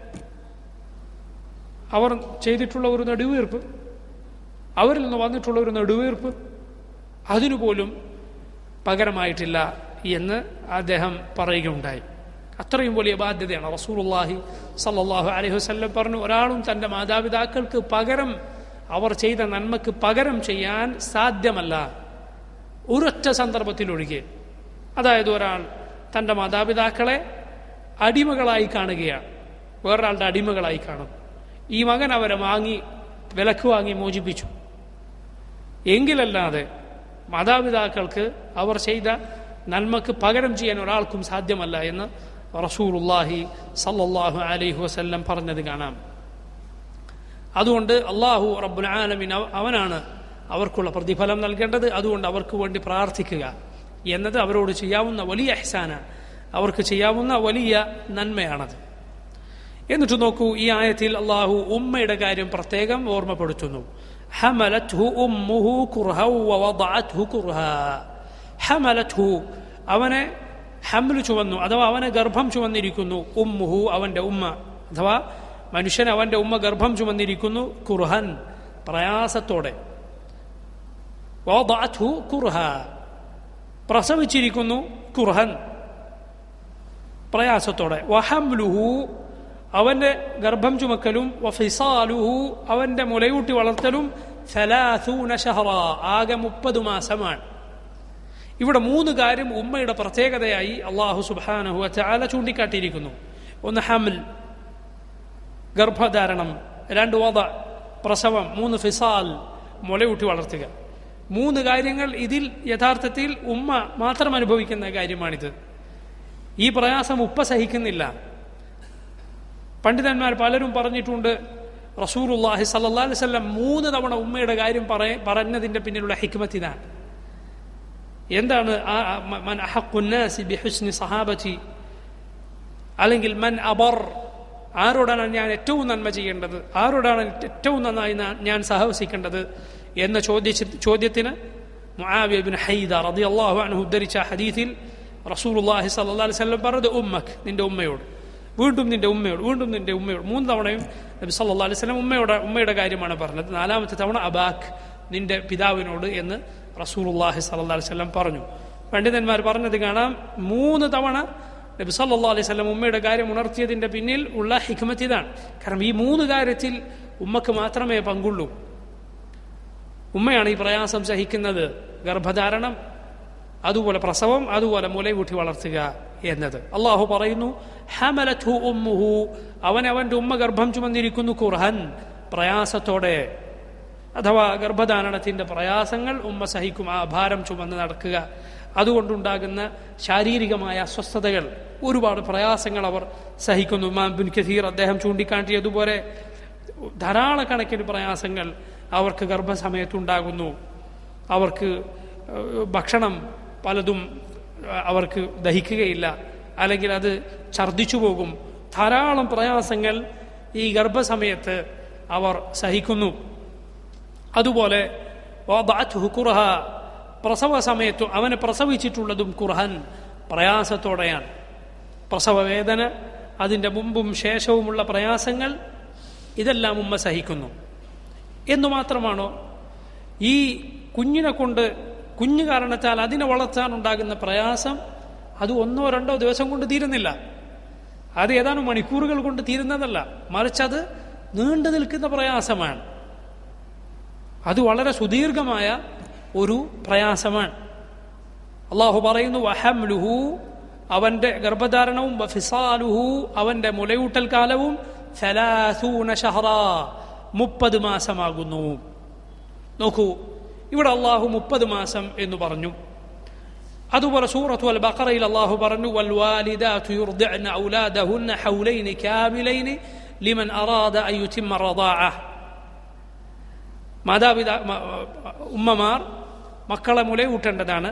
Speaker 1: അവർ ചെയ്തിട്ടുള്ള ഒരു നെടുവീർപ്പ് അവരിൽ നിന്ന് വന്നിട്ടുള്ള ഒരു നെടുവീർപ്പ് അതിനുപോലും പകരമായിട്ടില്ല എന്ന് അദ്ദേഹം പറയുകയുണ്ടായി അത്രയും വലിയ ബാധ്യതയാണ് റസൂലുള്ളാഹി സല്ലല്ലാഹു അലൈഹി വസല്ലം പറഞ്ഞു ഒരാളും തൻ്റെ മാതാപിതാക്കൾക്ക് പകരം അവർ ചെയ്ത നന്മക്ക് പകരം ചെയ്യാൻ സാധ്യമല്ല ഒരൊറ്റ സന്ദർഭത്തിലൊഴികെ അതായത് ഒരാൾ തൻ്റെ മാതാപിതാക്കളെ അടിമകളായി കാണുകയാണ് വേറൊരാളുടെ അടിമകളായി കാണും ഈ മകൻ അവരെ വാങ്ങി വിലക്ക് വാങ്ങി മോചിപ്പിച്ചു എങ്കിലല്ലാതെ മാതാപിതാക്കൾക്ക് അവർ ചെയ്ത നന്മക്ക് പകരം ചെയ്യാൻ ഒരാൾക്കും സാധ്യമല്ല എന്ന് റസൂലുല്ലാഹി സല്ലല്ലാഹു അലൈഹി വസല്ലം പറഞ്ഞത് കാണാം അതുകൊണ്ട് അള്ളാഹു റബ്ബുൽ ആലമീൻ അവ- അവനാണ് അവർക്കുള്ള പ്രതിഫലം നൽകേണ്ടത് അതുകൊണ്ട് അവർക്ക് വേണ്ടി പ്രാർത്ഥിക്കുക എന്നത് അവരോട് ചെയ്യാവുന്ന വലിയ എഹ്സാനാണ് അവർക്ക് ചെയ്യാവുന്ന വലിയ നന്മയാണത് എന്നിട്ട് നോക്കൂ ഈ ആയത്തിൽ അള്ളാഹു ഉമ്മയുടെ കാര്യം പ്രത്യേകം ഓർമ്മപ്പെടുത്തുന്നു ഹമലത്ഹു ഉമ്മുഹു കുർഹൗ വവദഅത്ഹു കുർഹാ ഹമലത്ഹു അവനെ ഹംല് ചുവന്നു അഥവാ അവനെ ഗർഭം ചുവന്നിരിക്കുന്നു ഉമ്മുഹു അവന്റെ ഉമ്മ അഥവാ മനുഷ്യൻ അവന്റെ ഉമ്മ ഗർഭം ചുമന്നിരിക്കുന്നു കുർഹൻ പ്രയാസത്തോടെ വദഅത്ഹു കുർഹ പ്രസവിച്ചിരിക്കുന്നു കുർഹൻ പ്രയാസത്തോടെ വഹംലുഹു അവന്റെ ഗർഭം ചുമക്കലും വഫിസാലുഹു അവന്റെ മുലയൂട്ടി വളർത്തലും സലാസൂന ഷഹറ ആകെ മുപ്പത് മാസമാണ് ഇവിടെ മൂന്ന് കാര്യം ഉമ്മയുടെ പ്രത്യേകതയായി അള്ളാഹു സുബാനഹു ചാല ചൂണ്ടിക്കാട്ടിയിരിക്കുന്നു ഒന്ന് ഹമിൽ ഗർഭധാരണം രണ്ട് വധ പ്രസവം മൂന്ന് ഫിസാൽ മുലയൂട്ടി വളർത്തുക മൂന്ന് കാര്യങ്ങൾ ഇതിൽ യഥാർത്ഥത്തിൽ ഉമ്മ മാത്രം അനുഭവിക്കുന്ന കാര്യമാണിത് ഈ പ്രയാസം ഉപ്പ സഹിക്കുന്നില്ല പണ്ഡിതന്മാർ പലരും പറഞ്ഞിട്ടുണ്ട് റസൂറുല്ലാഹി സല്ലാ അലൈവല്ലം മൂന്ന് തവണ ഉമ്മയുടെ കാര്യം പറയ- പറഞ്ഞതിന്റെ പിന്നിലുള്ള ഹിക്മത്ത് ഇതാണ് എന്താണ് ആ- ആ- മ- മൻ അഹഖുന്നാസി ബിഹുസ്നി സഹാബത്തി അല്ലെങ്കിൽ മൻ അബർ ആരോടാണ് ഞാൻ ഏറ്റവും നന്മ ചെയ്യേണ്ടത് ആരോടാണ് ഏറ്റവും നന്നായി നാ- ഞാൻ സഹവസിക്കേണ്ടത് എന്ന ചോദ്യ ചോദ്യത്തിന് മുആവിയ ബിൻ ഹൈദ റളിയല്ലാഹു അൻഹു ഉദ്ധരിച്ച ഹദീസിൽ റസൂലുള്ളാഹി സ്വല്ലല്ലാഹി അലൈഹി വസല്ലം പറഞ്ഞത് ഉമ്മക്ക് നിന്റെ ഉമ്മയോട് വീണ്ടും നിന്റെ ഉമ്മയോട് വീണ്ടും നിന്റെ ഉമ്മയോട് മൂന്ന് തവണയും നബി സല്ലല്ലാഹു അലൈഹി വസല്ലം ഉമ്മയുടെ ഉമ്മയുടെ കാര്യമാണ് പറഞ്ഞത് നാലാമത്തെ തവണ അബാഖ് നിന്റെ പിതാവിനോട് എന്ന് റസൂലുള്ളാഹി സ്വല്ലല്ലാഹി അലൈഹി വസല്ലം പറഞ്ഞു പണ്ഡിതന്മാർ പറഞ്ഞത് കാണാം മൂന്ന് തവണ നബി സല്ലല്ലാഹു അലൈഹി വസല്ലം ഉമ്മയുടെ കാര്യം ഉണർത്തിയതിന്റെ പിന്നിൽ ഉള്ള ഹിക്മത്ത് ഇതാണ് കാരണം ഈ മൂന്ന് കാര്യത്തിൽ ഉമ്മക്ക് മാത്രമേ പങ്കുള്ളൂ ഉമ്മയാണ് ഈ പ്രയാസം സഹിക്കുന്നത് ഗർഭധാരണം അതുപോലെ പ്രസവം അതുപോലെ മുലയൂട്ടി വളർത്തുക എന്നത് അള്ളാഹു പറയുന്നു ഹമലത്ഹു ഉമ്മുഹു അവൻ അവന്റെ ഉമ്മ ഗർഭം ചുമന്നിരിക്കുന്നു കുർഹൻ പ്രയാസത്തോടെ അഥവാ ഗർഭധാരണത്തിന്റെ പ്രയാസങ്ങൾ ഉമ്മ സഹിക്കും ആ ഭാരം ചുമന്ന് നടക്കുക അതുകൊണ്ടുണ്ടാകുന്ന ശാരീരികമായ അസ്വസ്ഥതകൾ ഒരുപാട് പ്രയാസങ്ങൾ അവർ സഹിക്കുന്നു ഇമാം ബിൻ കഥീർ അദ്ദേഹം ചൂണ്ടിക്കാട്ടിയതുപോലെ ധാരാളക്കണക്കിന് പ്രയാസങ്ങൾ അവർക്ക് ഗർഭസമയത്തുണ്ടാകുന്നു അവർക്ക് ഏഹ്, ഭക്ഷണം പലതും ഏഹ്, അവർക്ക് ദഹിക്കുകയില്ല അല്ലെങ്കിൽ അത് ഛർദ്ദിച്ചു പോകും ധാരാളം പ്രയാസങ്ങൾ ഈ ഗർഭസമയത്ത് അവർ സഹിക്കുന്നു അതുപോലെ വദഅത്ഹു കുർഹ പ്രസവ സമയത്തു അവനെ പ്രസവിച്ചിട്ടുള്ളതും കുർഹൻ പ്രയാസത്തോടെയാണ് പ്രസവ വേദന അതിൻ്റെ മുമ്പും ശേഷവുമുള്ള പ്രയാസങ്ങൾ ഇതെല്ലാം ഉമ്മ സഹിക്കുന്നു എന്നു മാത്രമാണോ ഈ കുഞ്ഞിനെ കൊണ്ട് കുഞ്ഞു കാരണത്താൽ അതിനെ വളർത്താൻ ഉണ്ടാകുന്ന പ്രയാസം അത് ഒന്നോ രണ്ടോ ദിവസം കൊണ്ട് തീരുന്നില്ല അത് ഏതാനും മണിക്കൂറുകൾ കൊണ്ട് തീരുന്നതല്ല മറിച്ച് അത് നീണ്ടു നിൽക്കുന്ന പ്രയാസമാണ് അത് വളരെ സുദീർഘമായ ഒരു പ്രയാസമാണ് അള്ളാഹു പറയുന്നു വഹംലുഹു അവന്റെ ഗർഭധാരണവും വഫിസാലുഹു അവന്റെ മുലയൂട്ടൽ കാലവും സലാസൂന ഷഹറ മുപ്പത് മാസമാകുന്നു നോക്കൂ ഇവിടെ അള്ളാഹു മുപ്പത് മാസം എന്ന് പറഞ്ഞു അതുപോലെ സൂറത്തു അൽ ബഖറയിൽ അള്ളാഹു പറഞ്ഞു വൽവാലിദാതു യുർദിഅന ഔലാദഹുന്ന ഹൗലൈനി കാമിലൈനി ലിമൻ അറാദ അൻ യുതിമ്മ റദാഅ മാതാപിതാ മ- ഉമ്മമാർ മക്കളെ മുലയൂട്ടേണ്ടതാണ്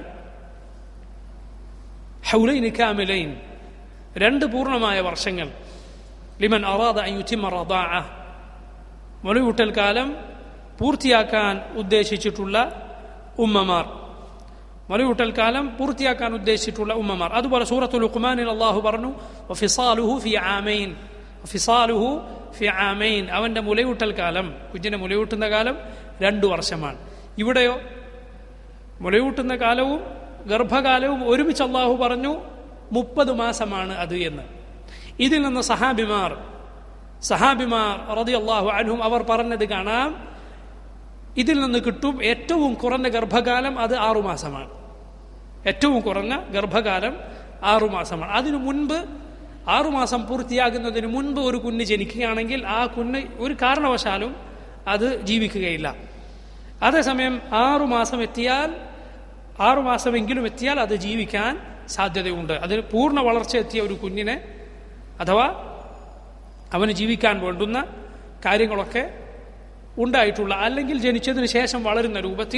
Speaker 1: ഹൗലൈനി കാമിലൈൻ രണ്ട് പൂർണ്ണമായ വർഷങ്ങൾ ലിമൻ അറാദ അൻ യുതിമ്മ റദാഅ മുലയൂട്ടൽ കാലം പൂർത്തിയാക്കാൻ ഉദ്ദേശിച്ചിട്ടുള്ള ഉമ്മമാർ മുലയൂട്ടൽ കാലം പൂർത്തിയാക്കാൻ ഉദ്ദേശിച്ചിട്ടുള്ള ഉമ്മമാർ അതുപോലെ സൂറത്തുൽ ഉഖ്മാനിൽ അള്ളാഹു പറഞ്ഞു ഫിസാലുഹു ഫി ആമൈൻ ഫിസാലുഹു ഫി ആമൈൻ അവന്റെ മുലയൂട്ടൽ കാലം കുഞ്ഞിനെ മുലയൂട്ടുന്ന കാലം രണ്ടു വർഷമാണ് ഇവിടെയോ മുലയൂട്ടുന്ന കാലവും ഗർഭകാലവും ഒരുമിച്ച് അള്ളാഹു പറഞ്ഞു മുപ്പത് മാസമാണ് അത് എന്ന് ഇതിൽ നിന്ന് സഹാബിമാർ സഹാബിമാർ റതി അള്ളാഹു അൻഹും അവർ പറഞ്ഞത് കാണാം ഇതിൽ നിന്ന് കിട്ടും ഏറ്റവും കുറഞ്ഞ ഗർഭകാലം അത് ആറുമാസമാണ് ഏറ്റവും കുറഞ്ഞ ഗർഭകാലം ആറുമാസമാണ് അതിനു മുൻപ് ആറുമാസം പൂർത്തിയാകുന്നതിന് മുൻപ് ഒരു കുഞ്ഞ് ജനിക്കുകയാണെങ്കിൽ ആ കുഞ്ഞ് ഒരു കാരണവശാലും അത് ജീവിക്കുകയില്ല അതേസമയം ആറുമാസം എത്തിയാൽ ആറുമാസമെങ്കിലും എത്തിയാൽ അത് ജീവിക്കാൻ സാധ്യതയുണ്ട് അതിന് പൂർണ്ണ വളർച്ച എത്തിയ ഒരു കുഞ്ഞിനെ അഥവാ അവന് ജീവിക്കാൻ വേണ്ടുന്ന കാര്യങ്ങളൊക്കെ ഉണ്ടായിട്ടുള്ള അല്ലെങ്കിൽ ജനിച്ചതിന് ശേഷം വളരുന്ന രൂപത്തിൽ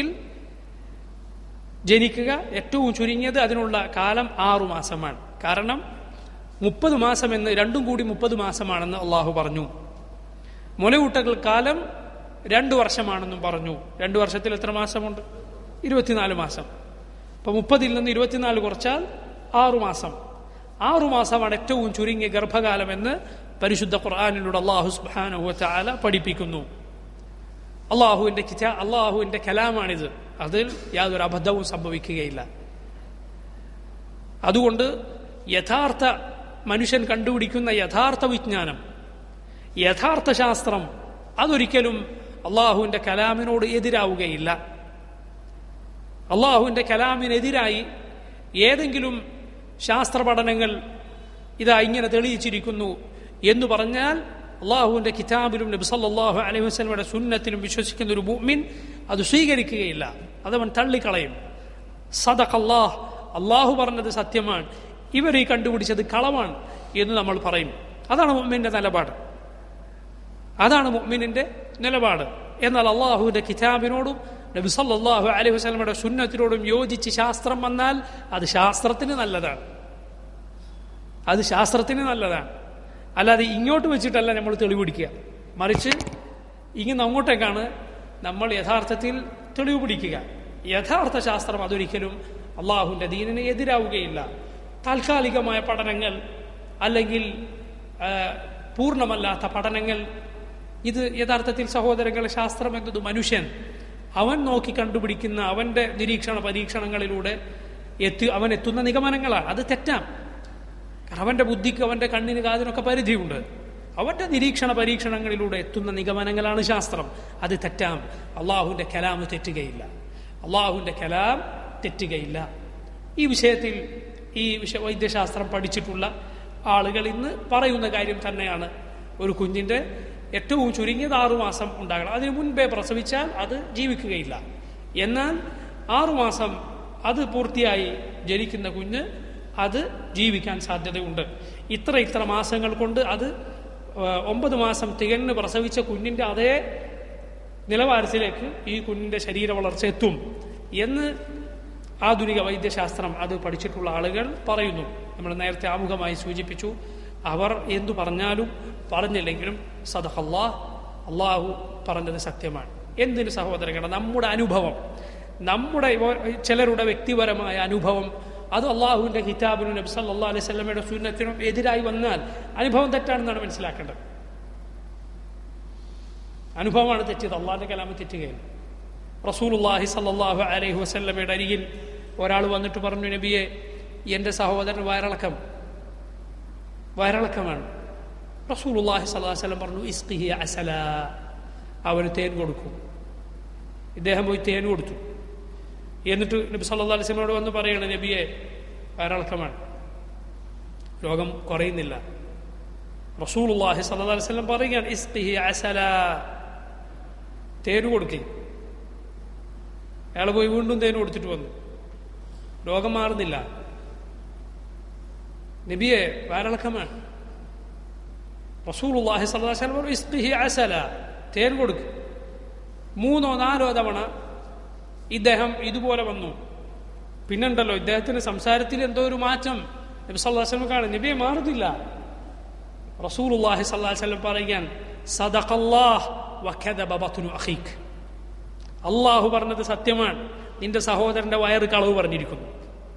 Speaker 1: ജനിക്കുക ഏറ്റവും ചുരുങ്ങിയത് അതിനുള്ള കാലം ആറുമാസമാണ് കാരണം മുപ്പത് മാസം എന്ന് രണ്ടും കൂടി മുപ്പത് മാസമാണെന്ന് അള്ളാഹു പറഞ്ഞു മുലയൂട്ടൽ കാലം രണ്ടു വർഷമാണെന്നും പറഞ്ഞു രണ്ടു വർഷത്തിൽ എത്ര മാസമുണ്ട് ഇരുപത്തിനാല് മാസം അപ്പൊ മുപ്പതിൽ നിന്ന് ഇരുപത്തിനാല് കുറച്ചാൽ ആറുമാസം ആറുമാസമാണ് ഏറ്റവും ചുരുങ്ങിയ ഗർഭകാലമെന്ന് പരിശുദ്ധ ഖുർആാനിലൂടെ അള്ളാഹു സുബാനുഹു ചാല പഠിപ്പിക്കുന്നു അള്ളാഹുവിന്റെ കിതാ അള്ളാഹുവിന്റെ കലാമാണിത് അതിൽ യാതൊരു അബദ്ധവും സംഭവിക്കുകയില്ല അതുകൊണ്ട് യഥാർത്ഥ മനുഷ്യൻ കണ്ടുപിടിക്കുന്ന യഥാർത്ഥ വിജ്ഞാനം യഥാർത്ഥ ശാസ്ത്രം അതൊരിക്കലും അള്ളാഹുവിന്റെ കലാമിനോട് എതിരാവുകയില്ല അള്ളാഹുവിന്റെ കലാമിനെതിരായി ഏതെങ്കിലും ശാസ്ത്ര പഠനങ്ങൾ ഇതാ ഇങ്ങനെ തെളിയിച്ചിരിക്കുന്നു എന്ന് പറഞ്ഞാൽ അള്ളാഹുവിന്റെ കിതാബിലും നബി സല്ലല്ലാഹു അലൈഹി വസല്ലമയുടെ സുന്നത്തിലും വിശ്വസിക്കുന്ന ഒരു മുഅ്മിൻ അത് സ്വീകരിക്കുകയില്ല അതവൻ തള്ളിക്കളയും സദഖല്ലാഹ് അള്ളാഹു പറഞ്ഞത് സത്യമാണ് ഇവർ ഈ കണ്ടുപിടിച്ചത് കളവാണ് എന്ന് നമ്മൾ പറയും അതാണ് മുഅ്മിന്റെ നിലപാട് അതാണ് മുഅ്മിനിന്റെ നിലപാട് എന്നാൽ അള്ളാഹുവിന്റെ കിതാബിനോടും നബി സല്ലല്ലാഹു അലൈഹി വസല്ലമയുടെ സുന്നത്തിനോടും യോജിച്ച് ശാസ്ത്രം വന്നാൽ അത് ശാസ്ത്രത്തിന് നല്ലതാണ് അത് ശാസ്ത്രത്തിന് നല്ലതാണ് അല്ലാതെ ഇങ്ങോട്ട് വെച്ചിട്ടല്ല നമ്മൾ തെളിവ് പിടിക്കുക മറിച്ച് ഇങ്ങനെ അങ്ങോട്ടേക്കാണ് നമ്മൾ യഥാർത്ഥത്തിൽ തെളിവ് പിടിക്കുക യഥാർത്ഥ ശാസ്ത്രം അതൊരിക്കലും അള്ളാഹുവിന്റെ ദീനിന് എതിരാവുകയില്ല താൽക്കാലികമായ പഠനങ്ങൾ അല്ലെങ്കിൽ ആ, പൂർണ്ണമല്ലാത്ത പഠനങ്ങൾ ഇത് യഥാർത്ഥത്തിൽ സഹോദരങ്ങളെ ശാസ്ത്രം എന്നത് മനുഷ്യൻ അവൻ നോക്കി കണ്ടുപിടിക്കുന്ന അവന്റെ നിരീക്ഷണ പരീക്ഷണങ്ങളിലൂടെ എത്തി അവൻ എത്തുന്ന നിഗമനങ്ങളാണ് അത് തെറ്റാം കാരണം അവന്റെ ബുദ്ധിക്ക് അവന്റെ കണ്ണിന് കാതിനൊക്കെ പരിധിയുണ്ട് അവന്റെ നിരീക്ഷണ പരീക്ഷണങ്ങളിലൂടെ എത്തുന്ന നിഗമനങ്ങളാണ് ശാസ്ത്രം അത് തെറ്റാം അള്ളാഹുവിന്റെ കലാം തെറ്റുകയില്ല അള്ളാഹുവിന്റെ കലാം തെറ്റുകയില്ല ഈ വിഷയത്തിൽ ഈ വിഷ വൈദ്യശാസ്ത്രം പഠിച്ചിട്ടുള്ള ആളുകൾ ഇന്ന് പറയുന്ന കാര്യം തന്നെയാണ് ഒരു കുഞ്ഞിന്റെ ഏറ്റവും ചുരുങ്ങിയത് ആറുമാസം ഉണ്ടാകണം അതിനു മുൻപേ പ്രസവിച്ചാൽ അത് ജീവിക്കുകയില്ല എന്നാൽ ആറുമാസം അത് പൂർത്തിയായി ജനിക്കുന്ന കുഞ്ഞ് അത് ജീവിക്കാൻ സാധ്യതയുണ്ട് ഇത്ര ഇത്ര മാസങ്ങൾ കൊണ്ട് അത് ആ, ഒമ്പത് മാസം തികഞ്ഞ് പ്രസവിച്ച കുഞ്ഞിന്റെ അതേ നിലവാരത്തിലേക്ക് ഈ കുഞ്ഞിന്റെ ശരീര വളർച്ച എത്തും എന്ന് ആധുനിക വൈദ്യശാസ്ത്രം അത് പഠിച്ചിട്ടുള്ള ആളുകൾ പറയുന്നു നമ്മൾ നേരത്തെ ആമുഖമായി സൂചിപ്പിച്ചു അവർ എന്തു പറഞ്ഞാലും പറഞ്ഞില്ലെങ്കിലും സദഹല്ലാ അള്ളാഹു പറഞ്ഞത് സത്യമാണ് എന്തിന് സഹോദരങ്ങളെ നമ്മുടെ അനുഭവം നമ്മുടെ ഇവ- ചിലരുടെ വ്യക്തിപരമായ അനുഭവം അത് അള്ളാഹുവിന്റെ കിതാബിനും നബി സല്ലല്ലാഹു അലൈഹി സ്വലമയുടെ സുന്നത്തിനും എതിരായി വന്നാൽ അനുഭവം തെറ്റാണെന്നാണ് മനസ്സിലാക്കേണ്ടത് അനുഭവമാണ് തെറ്റിയത് അള്ളാഹിന്റെ കലാമ് തെറ്റുകയാണ് റസൂലുള്ളാഹി സല്ലല്ലാഹു അലൈഹി വസല്ലമയുടെ അരികിൽ ഒരാൾ വന്നിട്ട് പറഞ്ഞു നബിയെ എൻ്റെ സഹോദരൻ വയറിളക്കം വയറിളക്കമാണ് റസൂലുള്ളാഹി സ്വല്ലല്ലാഹു അലൈഹി വസല്ലം പറഞ്ഞു ഇസ്ഖിഹി അസല അവന് തേൻ കൊടുക്കും ഇദ്ദേഹം പോയി തേൻ കൊടുത്തു എന്നിട്ട് നബി സല്ലല്ലാഹു അലൈഹി വസല്ലമയോട് വന്ന് പറയണം നബിയെ വയറിളക്കമാണ് രോഗം കുറയുന്നില്ല റസൂലുള്ളാഹി സ്വല്ലല്ലാഹു അലൈഹി വസല്ലം പറയുകയാണ് ഇസ്ഖിഹി അസല തേന് കൊടുക്കേ അയാൾ പോയി വീണ്ടും തേന് കൊടുത്തിട്ട് വന്നു രോഗം മാറുന്നില്ല നബിയെ വയറിളക്കമാണ് റസൂലുള്ളാഹി സ്വല്ലല്ലാഹു അലൈഹി വസല്ലം പറഞ്ഞു, ഇസ്ഖിഹി അസല തേൻ കൊടുക്ക് മൂന്നോ നാലോ തവണ ഇദ്ദേഹം ഇതുപോലെ വന്നു പിന്നുണ്ടല്ലോ ഇദ്ദേഹത്തിന്റെ സംസാരത്തിൽ എന്തോ ഒരു മാറ്റം നബി സല്ലല്ലാഹു അലൈഹി വസല്ലം കാണും നബിയെ മാറുന്നില്ല റസൂലുള്ളാഹി സ്വല്ലല്ലാഹു അലൈഹി വസല്ലം പറയാൻ സദഖല്ലാഹ് വകദബ ബത്നു അഖീക് അള്ളാഹു പറഞ്ഞത് സത്യമാണ് നിന്റെ സഹോദരന്റെ വയറ് കളവ് പറഞ്ഞിരിക്കുന്നു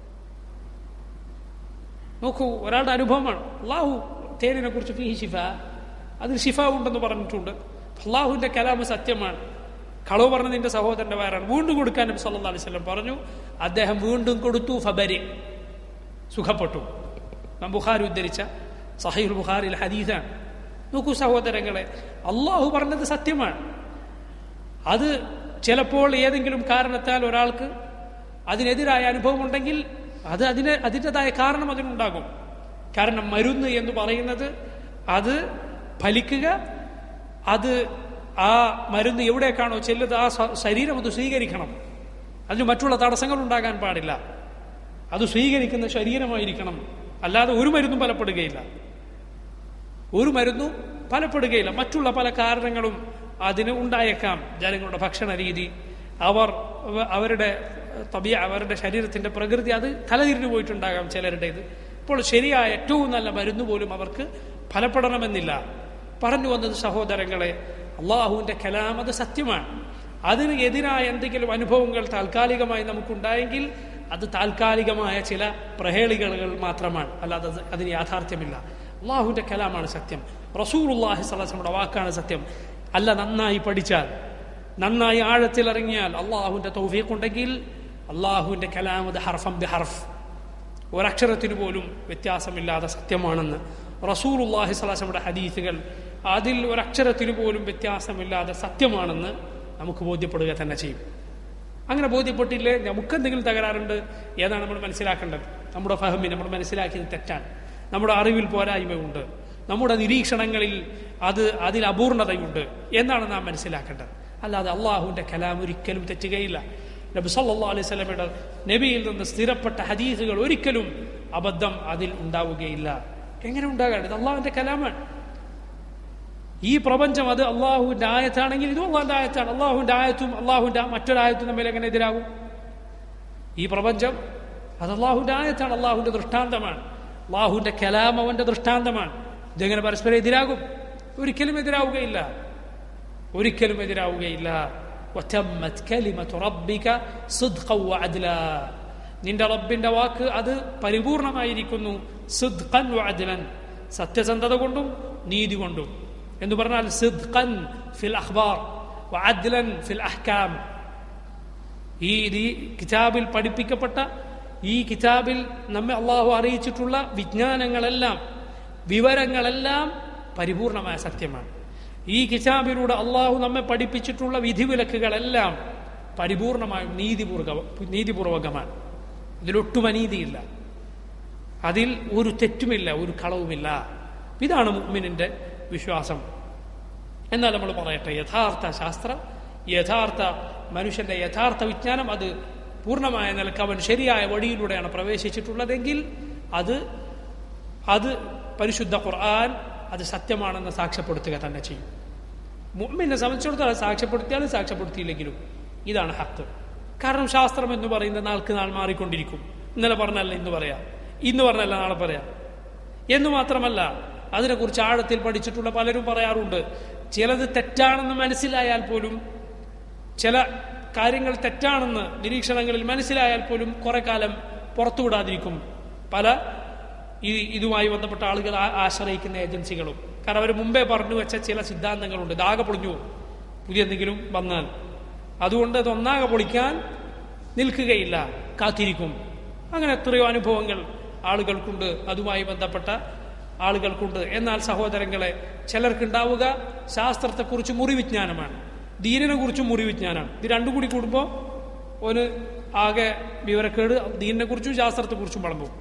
Speaker 1: നോക്കൂ ഒരാളുടെ അനുഭവമാണ് അള്ളാഹു തേനിനെ കുറിച്ച് ഫീഹി ഷിഫ അതിൽ ഷിഫ ഉണ്ടെന്ന് പറഞ്ഞിട്ടുണ്ട് അള്ളാഹുവിന്റെ കലാമ് സത്യമാണ് കളവ് പറഞ്ഞ നിന്റെ സഹോദരന്റെ വയറാണ് വീണ്ടും കൊടുക്കാൻ നബി സല്ലല്ലാഹു അലൈഹി വസല്ലം പറഞ്ഞു അദ്ദേഹം വീണ്ടും കൊടുത്തു ഫബരി സുഖപ്പെട്ടു നാം ബുഖാരി ഉദ്ധരിച്ച സഹീൽ ബുഖാരിൽ ഹദീസാണ് നോക്കൂ സഹോദരങ്ങളെ അള്ളാഹു പറഞ്ഞത് സത്യമാണ് അത് ചിലപ്പോൾ ഏതെങ്കിലും കാരണത്താൽ ഒരാൾക്ക് അതിനെതിരായ അനുഭവം ഉണ്ടെങ്കിൽ അത് അതിന് അതിൻ്റെതായ കാരണം അതിനുണ്ടാകും കാരണം മരുന്ന് എന്ന് പറയുന്നത് അത് ഫലിക്കുക അത് ആ മരുന്ന് എവിടേക്കാണോ ചെല്ലുന്നത് ആ സ- ശരീരം അത് സ്വീകരിക്കണം അതിന് മറ്റുള്ള തടസ്സങ്ങൾ ഉണ്ടാകാൻ പാടില്ല അത് സ്വീകരിക്കുന്ന ശരീരമായിരിക്കണം അല്ലാതെ ഒരു മരുന്നും ഫലപ്പെടുകയില്ല ഒരു മരുന്നും ഫലപ്പെടുകയില്ല മറ്റുള്ള പല കാരണങ്ങളും അതിന് ഉണ്ടായേക്കാം ജനങ്ങളുടെ ഭക്ഷണ രീതി അവർ അവ- അവരുടെ തബിയ അവരുടെ ശരീരത്തിന്റെ പ്രകൃതി അത് തലതിരിഞ്ഞു പോയിട്ടുണ്ടാകാം ചിലരുടേത് ഇപ്പോൾ ശരിയായ ഏറ്റവും നല്ല മരുന്ന് പോലും അവർക്ക് ഫലപ്പെടണമെന്നില്ല പറഞ്ഞു വന്നത് സഹോദരങ്ങളെ അള്ളാഹുവിന്റെ കലാം അത് സത്യമാണ് അതിന് എതിരായ എന്തെങ്കിലും അനുഭവങ്ങൾ താൽക്കാലികമായി നമുക്കുണ്ടായെങ്കിൽ അത് താൽക്കാലികമായ ചില പ്രഹേളികൾ മാത്രമാണ് അല്ലാതെ അത് അതിന് യാഥാർത്ഥ്യമില്ല അള്ളാഹുവിന്റെ കലാമാണ് സത്യം റസൂറുല്ലാഹി സ്വലാസ്ലമുടെ വാക്കാണ് സത്യം അല്ല നന്നായി പഠിച്ചാൽ നന്നായി ആഴത്തിലിറങ്ങിയാൽ അള്ളാഹുവിന്റെ തൗഫീഖ് ഉണ്ടെങ്കിൽ അള്ളാഹുവിന്റെ കലാം അത് ഹർഫം ബി ഹർഫ് ഒരക്ഷരത്തിന് പോലും വ്യത്യാസമില്ലാതെ സത്യമാണെന്ന് റസൂലുല്ലാഹി സ്വലാസമുടെ ഹദീസുകൾ അതിൽ ഒരക്ഷരത്തിന് പോലും വ്യത്യാസമില്ലാതെ സത്യമാണെന്ന് നമുക്ക് ബോധ്യപ്പെടുക തന്നെ ചെയ്യും അങ്ങനെ ബോധ്യപ്പെട്ടില്ലേ നമുക്ക് എന്തെങ്കിലും തകരാറുണ്ട് ഏതാണ് നമ്മൾ മനസ്സിലാക്കേണ്ടത് നമ്മുടെ ഫഹമി നമ്മൾ മനസ്സിലാക്കിയത് തെറ്റാണ് നമ്മുടെ അറിവിൽ പോരായ്മയുണ്ട് നമ്മുടെ നിരീക്ഷണങ്ങളിൽ അത് അതിൽ അപൂർണതയുണ്ട് എന്നാണ് നാം മനസ്സിലാക്കേണ്ടത് അല്ലാതെ അള്ളാഹുവിന്റെ കലാം ഒരിക്കലും തെറ്റുകയില്ല നബി സല്ലാ അലൈഹി സ്വലമയുടെ നബിയിൽ നിന്ന് സ്ഥിരപ്പെട്ട ഹദീസുകൾ ഒരിക്കലും അബദ്ധം അതിൽ ഉണ്ടാവുകയില്ല എങ്ങനെ ഉണ്ടാകാൻ ഇത് അള്ളാഹുവിന്റെ കലാമാണ് ഈ പ്രപഞ്ചം അത് അള്ളാഹുവിന്റെ ആയത്താണെങ്കിൽ ഇതും അള്ളാഹുന്റെ ആയത്താണ് അള്ളാഹുവിന്റെ ആയത്തും അള്ളാഹുവിന്റെ മറ്റൊരായത്തും തമ്മിൽ എങ്ങനെ എതിരാകും ഈ പ്രപഞ്ചം അത് അള്ളാഹുവിന്റെ ആയത്താണ് അള്ളാഹുവിന്റെ ദൃഷ്ടാന്തമാണ് അള്ളാഹുവിന്റെ കലാം അവന്റെ ദൃഷ്ടാന്തമാണ് ഇതെങ്ങനെ പരസ്പരം എതിരാകും ഒരിക്കലും എതിരാവുകയില്ല ഒരിക്കലും എതിരാവുകയില്ല وتمت كلمة ربك صدقا وعدلا നിന്റെ റബ്ബിന്റെ വാക്ക് അത് പരിപൂർണമായിരിക്കുന്നു സിദ്ഖൻ വഅദ്ലൻ സത്യസന്ധത കൊണ്ടും നീതി കൊണ്ടും എന്ന് പറഞ്ഞാൽ സിദ്ഖൻ ഫിൽ അഖ്ബാർ വഅദ്ലൻ ഫിൽ അഹ്കാം ഈ ഈ കിതാബിൽ പഠിപ്പിക്കപ്പെട്ട ഈ കിതാബിൽ നമ്മെ അള്ളാഹു അറിയിച്ചിട്ടുള്ള വിജ്ഞാനങ്ങളെല്ലാം വിവരങ്ങളെല്ലാം പരിപൂർണമായ സത്യമാണ് ഈ കിതാബിലൂടെ അള്ളാഹു നമ്മെ പഠിപ്പിച്ചിട്ടുള്ള വിധിവിലക്കുകളെല്ലാം പരിപൂർണമായും നീതിപൂർവ നീതിപൂർവകമാണ് ഇതിലൊട്ടും അനീതിയില്ല അതിൽ ഒരു തെറ്റുമില്ല ഒരു കളവുമില്ല ഇതാണ് മുഅ്മിനിന്റെ വിശ്വാസം എന്നാൽ നമ്മൾ പറയട്ടെ യഥാർത്ഥ ശാസ്ത്രം യഥാർത്ഥ മനുഷ്യന്റെ യഥാർത്ഥ വിജ്ഞാനം അത് പൂർണ്ണമായ നിലക്ക് അവൻ ശരിയായ വഴിയിലൂടെയാണ് പ്രവേശിച്ചിട്ടുള്ളതെങ്കിൽ അത് അത് പരിശുദ്ധ ഖുർആൻ അത് സത്യമാണെന്ന് സാക്ഷ്യപ്പെടുത്തുക തന്നെ ചെയ്യും മുഅ്മിനെ സംബന്ധിച്ചിടത്തോളം സാക്ഷ്യപ്പെടുത്തിയാലും സാക്ഷ്യപ്പെടുത്തിയില്ലെങ്കിലും ഇതാണ് ഹക്ക് കാരണം ശാസ്ത്രം എന്ന് പറയുന്നത് നാൾക്ക് നാൾ മാറിക്കൊണ്ടിരിക്കും ഇന്നലെ പറഞ്ഞല്ല ഇന്ന് പറയാം ഇന്ന് പറഞ്ഞല്ല നാളെ പറയാം എന്ന് മാത്രമല്ല അതിനെക്കുറിച്ച് ആഴത്തിൽ പഠിച്ചിട്ടുള്ള പലരും പറയാറുണ്ട് ചിലത് തെറ്റാണെന്ന് മനസ്സിലായാൽ പോലും ചില കാര്യങ്ങൾ തെറ്റാണെന്ന് നിരീക്ഷണങ്ങളിൽ മനസ്സിലായാൽ പോലും കുറെ കാലം പുറത്തുവിടാതിരിക്കും പല ഈ ഇതുമായി ബന്ധപ്പെട്ട ആളുകൾ ആ- ആശ്രയിക്കുന്ന ഏജൻസികളും കാരണം അവർ മുമ്പേ പറഞ്ഞു വെച്ച ചില സിദ്ധാന്തങ്ങളുണ്ട് ഇതാകെ പൊളിഞ്ഞു പോകും. പുതിയ എന്തെങ്കിലും വന്നാൽ അതുകൊണ്ട് അത് ഒന്നാകെ പൊളിക്കാൻ നിൽക്കുകയില്ല കാത്തിരിക്കും അങ്ങനെ എത്രയോ അനുഭവങ്ങൾ ആളുകൾക്കുണ്ട് അതുമായി ബന്ധപ്പെട്ട ആളുകൾക്കുണ്ട് എന്നാൽ സഹോദരങ്ങളെ ചിലർക്കുണ്ടാവുക ശാസ്ത്രത്തെക്കുറിച്ച് മുറിവിജ്ഞാനമാണ് ദീനിനെ കുറിച്ചും മുറിവിജ്ഞാനമാണ് ഇത് രണ്ടും കൂടി കൂടുമ്പോൾ ഒരു ആകെ വിവരക്കേട് ദീനിനെ കുറിച്ചും ശാസ്ത്രത്തെക്കുറിച്ചും വളമ്പും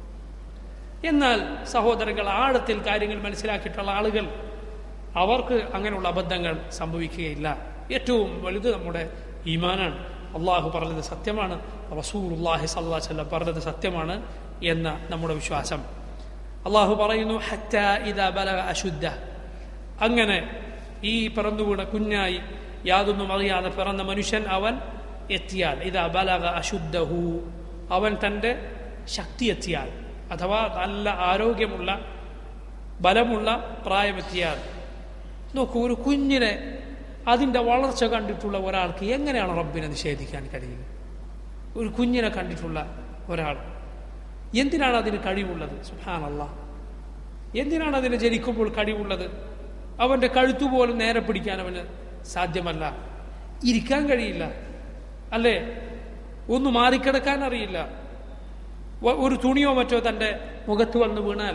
Speaker 1: എന്നാൽ സഹോദരങ്ങൾ ആഴത്തിൽ കാര്യങ്ങൾ മനസ്സിലാക്കിയിട്ടുള്ള ആളുകൾ അവർക്ക് അങ്ങനെയുള്ള അബദ്ധങ്ങൾ സംഭവിക്കുകയില്ല ഏറ്റവും വലുത് നമ്മുടെ ഈമാനാണ് അള്ളാഹു പറഞ്ഞത് സത്യമാണ് റസൂൽ അള്ളാഹി സല്ലാ വല്ലം പറഞ്ഞത് സത്യമാണ് എന്ന നമ്മുടെ വിശ്വാസം അള്ളാഹു പറയുന്നു ഹറ്റ ഇതാ ബലഗ അശുദ്ധ അങ്ങനെ ഈ പിറന്നു വീണ കുഞ്ഞായി യാതൊന്നും അറിയാതെ പിറന്ന മനുഷ്യൻ അവൻ എത്തിയാൽ ഇതാ ബലഗ അശുദ്ധഹു അവൻ തൻ്റെ ശക്തി എത്തിയാൽ അഥവാ നല്ല ആരോഗ്യമുള്ള ബലമുള്ള പ്രായമെത്തിയാൽ നോക്കൂ ഒരു കുഞ്ഞിനെ അതിൻ്റെ വളർച്ച കണ്ടിട്ടുള്ള ഒരാൾക്ക് എങ്ങനെയാണ് റബ്ബിനെ നിഷേധിക്കാൻ കഴിയുക ഒരു കുഞ്ഞിനെ കണ്ടിട്ടുള്ള ഒരാൾ എന്തിനാണ് അതിന് കഴിവുള്ളത് സുഹാനല്ല എന്തിനാണ് അതിന് ജനിക്കുമ്പോൾ കഴിവുള്ളത് അവന്റെ കഴുത്തുപോലും നേരെ പിടിക്കാൻ അവന് സാധ്യമല്ല ഇരിക്കാൻ കഴിയില്ല അല്ലേ ഒന്ന് മാറിക്കിടക്കാൻ അറിയില്ല വ- ഒരു തുണിയോ മറ്റോ തന്റെ മുഖത്ത് വന്ന് വീണാൽ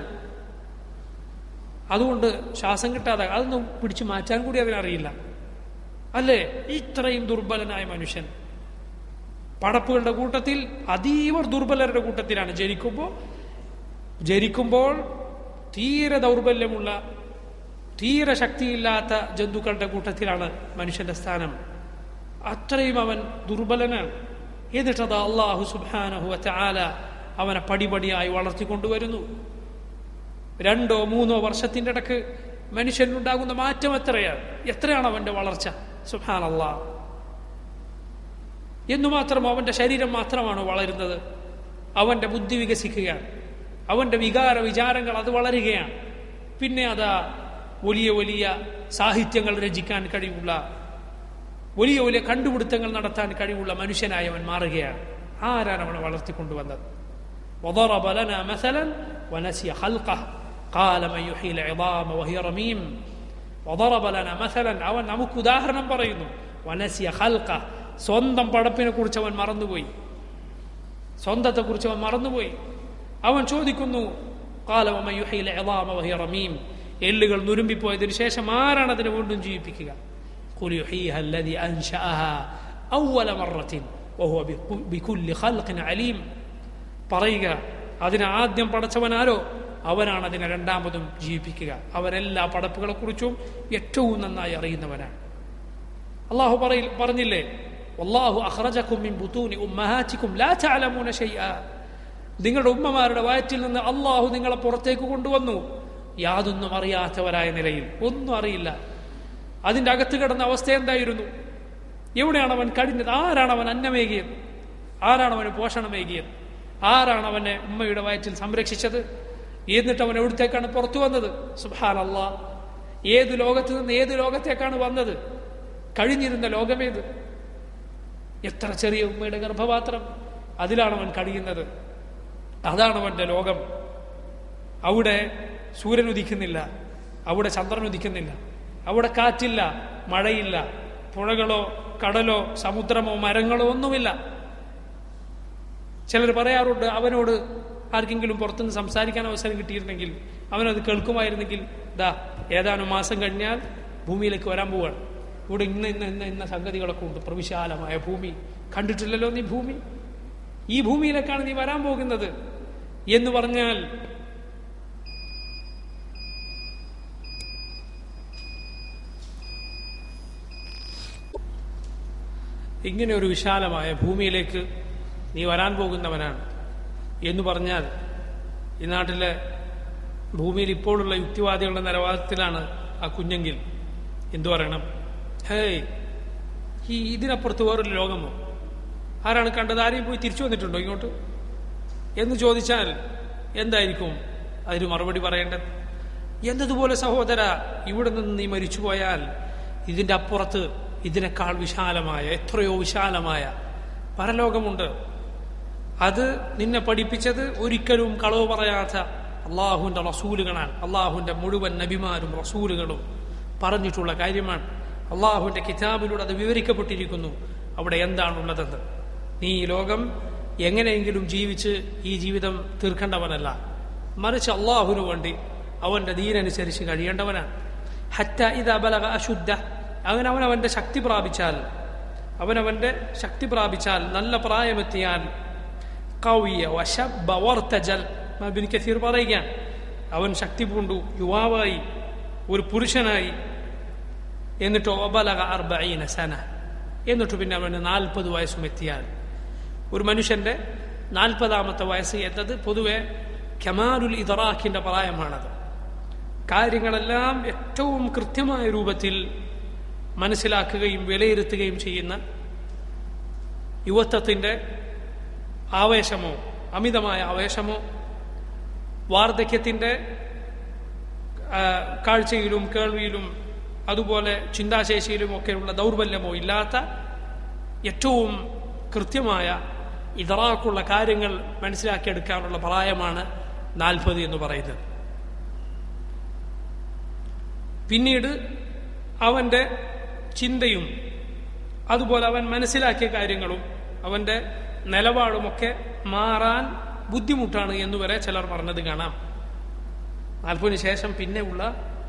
Speaker 1: അതുകൊണ്ട് ശ്വാസം കിട്ടാതെ അതൊന്നും പിടിച്ചു മാറ്റാൻ കൂടി അതിനറിയില്ല അല്ലേ ഇത്രയും ദുർബലനായ മനുഷ്യൻ പടപ്പുകളുടെ കൂട്ടത്തിൽ അതീവ ദുർബലരുടെ കൂട്ടത്തിലാണ് ജനിക്കുമ്പോൾ ജനിക്കുമ്പോൾ തീരെ ദൗർബല്യമുള്ള തീരെ ശക്തിയില്ലാത്ത ജന്തുക്കളുടെ കൂട്ടത്തിലാണ് മനുഷ്യന്റെ സ്ഥാനം അത്രയും അവൻ ദുർബലനാണ് എന്നിട്ടത് അള്ളാഹു സുബാനഹു ആല അവനെ പടിപടിയായി വളർത്തിക്കൊണ്ടുവരുന്നു രണ്ടോ മൂന്നോ വർഷത്തിൻ്റെ ഇടക്ക് മനുഷ്യനുണ്ടാകുന്ന മാറ്റം എത്രയാണ് എത്രയാണ് അവന്റെ വളർച്ച സുഹാൻ അള്ളാ എന്നു മാത്രം അവന്റെ ശരീരം മാത്രമാണോ വളരുന്നത് അവന്റെ ബുദ്ധി വികസിക്കുകയാണ് അവന്റെ വികാര വിചാരങ്ങൾ അത് വളരുകയാണ് പിന്നെ അതാ വലിയ വലിയ സാഹിത്യങ്ങൾ രചിക്കാൻ കഴിവുള്ള വലിയ വലിയ കണ്ടുപിടുത്തങ്ങൾ നടത്താൻ കഴിവുള്ള മനുഷ്യനായി അവൻ മാറുകയാണ് ആരാണ് അവനെ വളർത്തിക്കൊണ്ടുവന്നത് وضرب لنا مثلا ونسي خلقه قال من يحيي العظام وهي رميم وضرب لنا مثلا അവൻ നമുക്ക് ഉദാഹരണം പറയുന്നു വനസിയ ഖൽഖ സ്വന്തം പടപ്പിനെ കുറിച്ച് അവൻ മറന്നുപോയി സ്വന്തത്തെ കുറിച്ച് അവൻ മറന്നുപോയി അവൻ ചോദിക്കുന്നു قال ومن يحيي العظام وهي رميم എല്ലുകൾ നുരുമ്പിപ്പോയതിനു ശേഷം ആരാണ് അതിനെ വീണ്ടും ജീവിപ്പിക്കുക قل يحييها الذي أنشأها أول مرة وهو بكل خلق عليم പറയുക അതിനെ ആദ്യം പടച്ചവനാരോ അവനാണ് അതിനെ രണ്ടാമതും ജീവിപ്പിക്കുക അവരെല്ലാ പടപ്പുകളെ കുറിച്ചും ഏറ്റവും നന്നായി അറിയുന്നവനാണ് അള്ളാഹു പറയി പറഞ്ഞില്ലേ അള്ളാഹു അഹ്റജക്കും മിൻ ബുത്തൂനി ഉമ്മഹാറ്റിക്കും ലാ തഅലമൂന ഷൈആ നിങ്ങളുടെ ഉമ്മമാരുടെ വയറ്റിൽ നിന്ന് അള്ളാഹു നിങ്ങളെ പുറത്തേക്ക് കൊണ്ടുവന്നു യാതൊന്നും അറിയാത്തവരായ നിലയിൽ ഒന്നും അറിയില്ല അതിന്റെ അകത്ത് കിടന്ന അവസ്ഥ എന്തായിരുന്നു എവിടെയാണ് അവൻ കഴിഞ്ഞത് ആരാണ് അവൻ അന്നമേകിയത് ആരാണ് അവന് പോഷണമേകിയത് ആരാണ് അവനെ ഉമ്മയുടെ വയറ്റിൽ സംരക്ഷിച്ചത് എന്നിട്ട് അവൻ എവിടത്തേക്കാണ് പുറത്തു വന്നത് സുഹാൻ അള്ളാ ഏത് ലോകത്ത് നിന്ന് ഏത് ലോകത്തേക്കാണ് വന്നത് കഴിഞ്ഞിരുന്ന ലോകമേത് എത്ര ചെറിയ ഉമ്മയുടെ ഗർഭപാത്രം അതിലാണ് അവൻ കഴിയുന്നത് അതാണ് അവന്റെ ലോകം അവിടെ സൂര്യൻ ഉദിക്കുന്നില്ല അവിടെ ചന്ദ്രൻ ഉദിക്കുന്നില്ല അവിടെ കാറ്റില്ല മഴയില്ല പുഴകളോ കടലോ സമുദ്രമോ മരങ്ങളോ ഒന്നുമില്ല ചിലർ പറയാറുണ്ട് അവനോട് ആർക്കെങ്കിലും പുറത്തുനിന്ന് സംസാരിക്കാൻ അവസരം കിട്ടിയിരുന്നെങ്കിൽ അവനത് കേൾക്കുമായിരുന്നെങ്കിൽ ദാ ഏതാനും മാസം കഴിഞ്ഞാൽ ഭൂമിയിലേക്ക് വരാൻ പോവാണ് ഇവിടെ ഇന്ന ഇന്ന ഇന്ന ഇന്ന സംഗതികളൊക്കെ ഉണ്ട് പ്രവിശാലമായ ഭൂമി കണ്ടിട്ടില്ലല്ലോ നീ ഭൂമി ഈ ഭൂമിയിലേക്കാണ് നീ വരാൻ പോകുന്നത് എന്ന് പറഞ്ഞാൽ ഇങ്ങനെ ഒരു വിശാലമായ ഭൂമിയിലേക്ക് നീ വരാൻ പോകുന്നവനാണ് എന്ന് പറഞ്ഞാൽ ഈ നാട്ടിലെ ഭൂമിയിൽ ഇപ്പോഴുള്ള യുക്തിവാദികളുടെ നിലവാരത്തിലാണ് ആ കുഞ്ഞെങ്കിൽ എന്തു പറയണം ഹേയ് ഈ ഇതിനപ്പുറത്ത് വേറൊരു ലോകമോ ആരാണ് കണ്ടത് ആരെയും പോയി തിരിച്ചു വന്നിട്ടുണ്ടോ ഇങ്ങോട്ട് എന്ന് ചോദിച്ചാൽ എന്തായിരിക്കും അതിന് മറുപടി പറയേണ്ടത് എന്നതുപോലെ സഹോദര ഇവിടെ നിന്ന് നീ മരിച്ചുപോയാൽ ഇതിന്റെ അപ്പുറത്ത് ഇതിനേക്കാൾ വിശാലമായ എത്രയോ വിശാലമായ പരലോകമുണ്ട് അത് നിന്നെ പഠിപ്പിച്ചത് ഒരിക്കലും കളവ് പറയാത്ത അള്ളാഹുവിന്റെ റസൂലുകളാണ് അള്ളാഹുവിന്റെ മുഴുവൻ നബിമാരും റസൂലുകളും പറഞ്ഞിട്ടുള്ള കാര്യമാണ് അള്ളാഹുവിന്റെ കിതാബിലൂടെ അത് വിവരിക്കപ്പെട്ടിരിക്കുന്നു അവിടെ എന്താണുള്ളതെന്ന് നീ ഈ ലോകം എങ്ങനെയെങ്കിലും ജീവിച്ച് ഈ ജീവിതം തീർക്കേണ്ടവനല്ല മറിച്ച് അള്ളാഹുവിനു വേണ്ടി അവന്റെ ദീനനുസരിച്ച് കഴിയേണ്ടവനാണ് ഹറ്റ ഇത് അബലക അശുദ്ധ അവൻ അവനവന്റെ ശക്തി പ്രാപിച്ചാൽ അവനവന്റെ ശക്തി പ്രാപിച്ചാൽ നല്ല പ്രായമെത്തിയാൽ കവിയ വശബ വർത്തജൽ ബിൻ കസീർ പറയുകയാണ് അവൻ ശക്തി പൂണ്ടു യുവാവായി ഒരു പുരുഷനായി എന്നിട്ട് ഒബലക അർബീന സന എന്നിട്ട് പിന്നെ അവന് നാൽപ്പത് വയസ്സും എത്തിയാൽ ഒരു മനുഷ്യന്റെ നാൽപ്പതാമത്തെ വയസ്സ് എന്നത് പൊതുവെ ഖമാരുൽ ഇതറാഖിന്റെ പ്രായമാണത് കാര്യങ്ങളെല്ലാം ഏറ്റവും കൃത്യമായ രൂപത്തിൽ മനസ്സിലാക്കുകയും വിലയിരുത്തുകയും ചെയ്യുന്ന യുവത്വത്തിന്റെ ആവേശമോ അമിതമായ ആവേശമോ വാർദ്ധക്യത്തിന്റെ കാഴ്ചയിലും കേൾവിയിലും അതുപോലെ ചിന്താശേഷിയിലും ഒക്കെയുള്ള ദൗർബല്യമോ ഇല്ലാത്ത ഏറ്റവും കൃത്യമായ ഇതറാക്കുള്ള കാര്യങ്ങൾ മനസ്സിലാക്കിയെടുക്കാനുള്ള പ്രായമാണ് നാൽപ്പത് എന്ന് പറയുന്നത് പിന്നീട് അവന്റെ ചിന്തയും അതുപോലെ അവൻ മനസ്സിലാക്കിയ കാര്യങ്ങളും അവന്റെ നിലപാടുമൊക്കെ മാറാൻ ബുദ്ധിമുട്ടാണ് എന്നുവരെ ചിലർ പറഞ്ഞത് കാണാം നാൽപ്പതിന് ശേഷം പിന്നെയുള്ള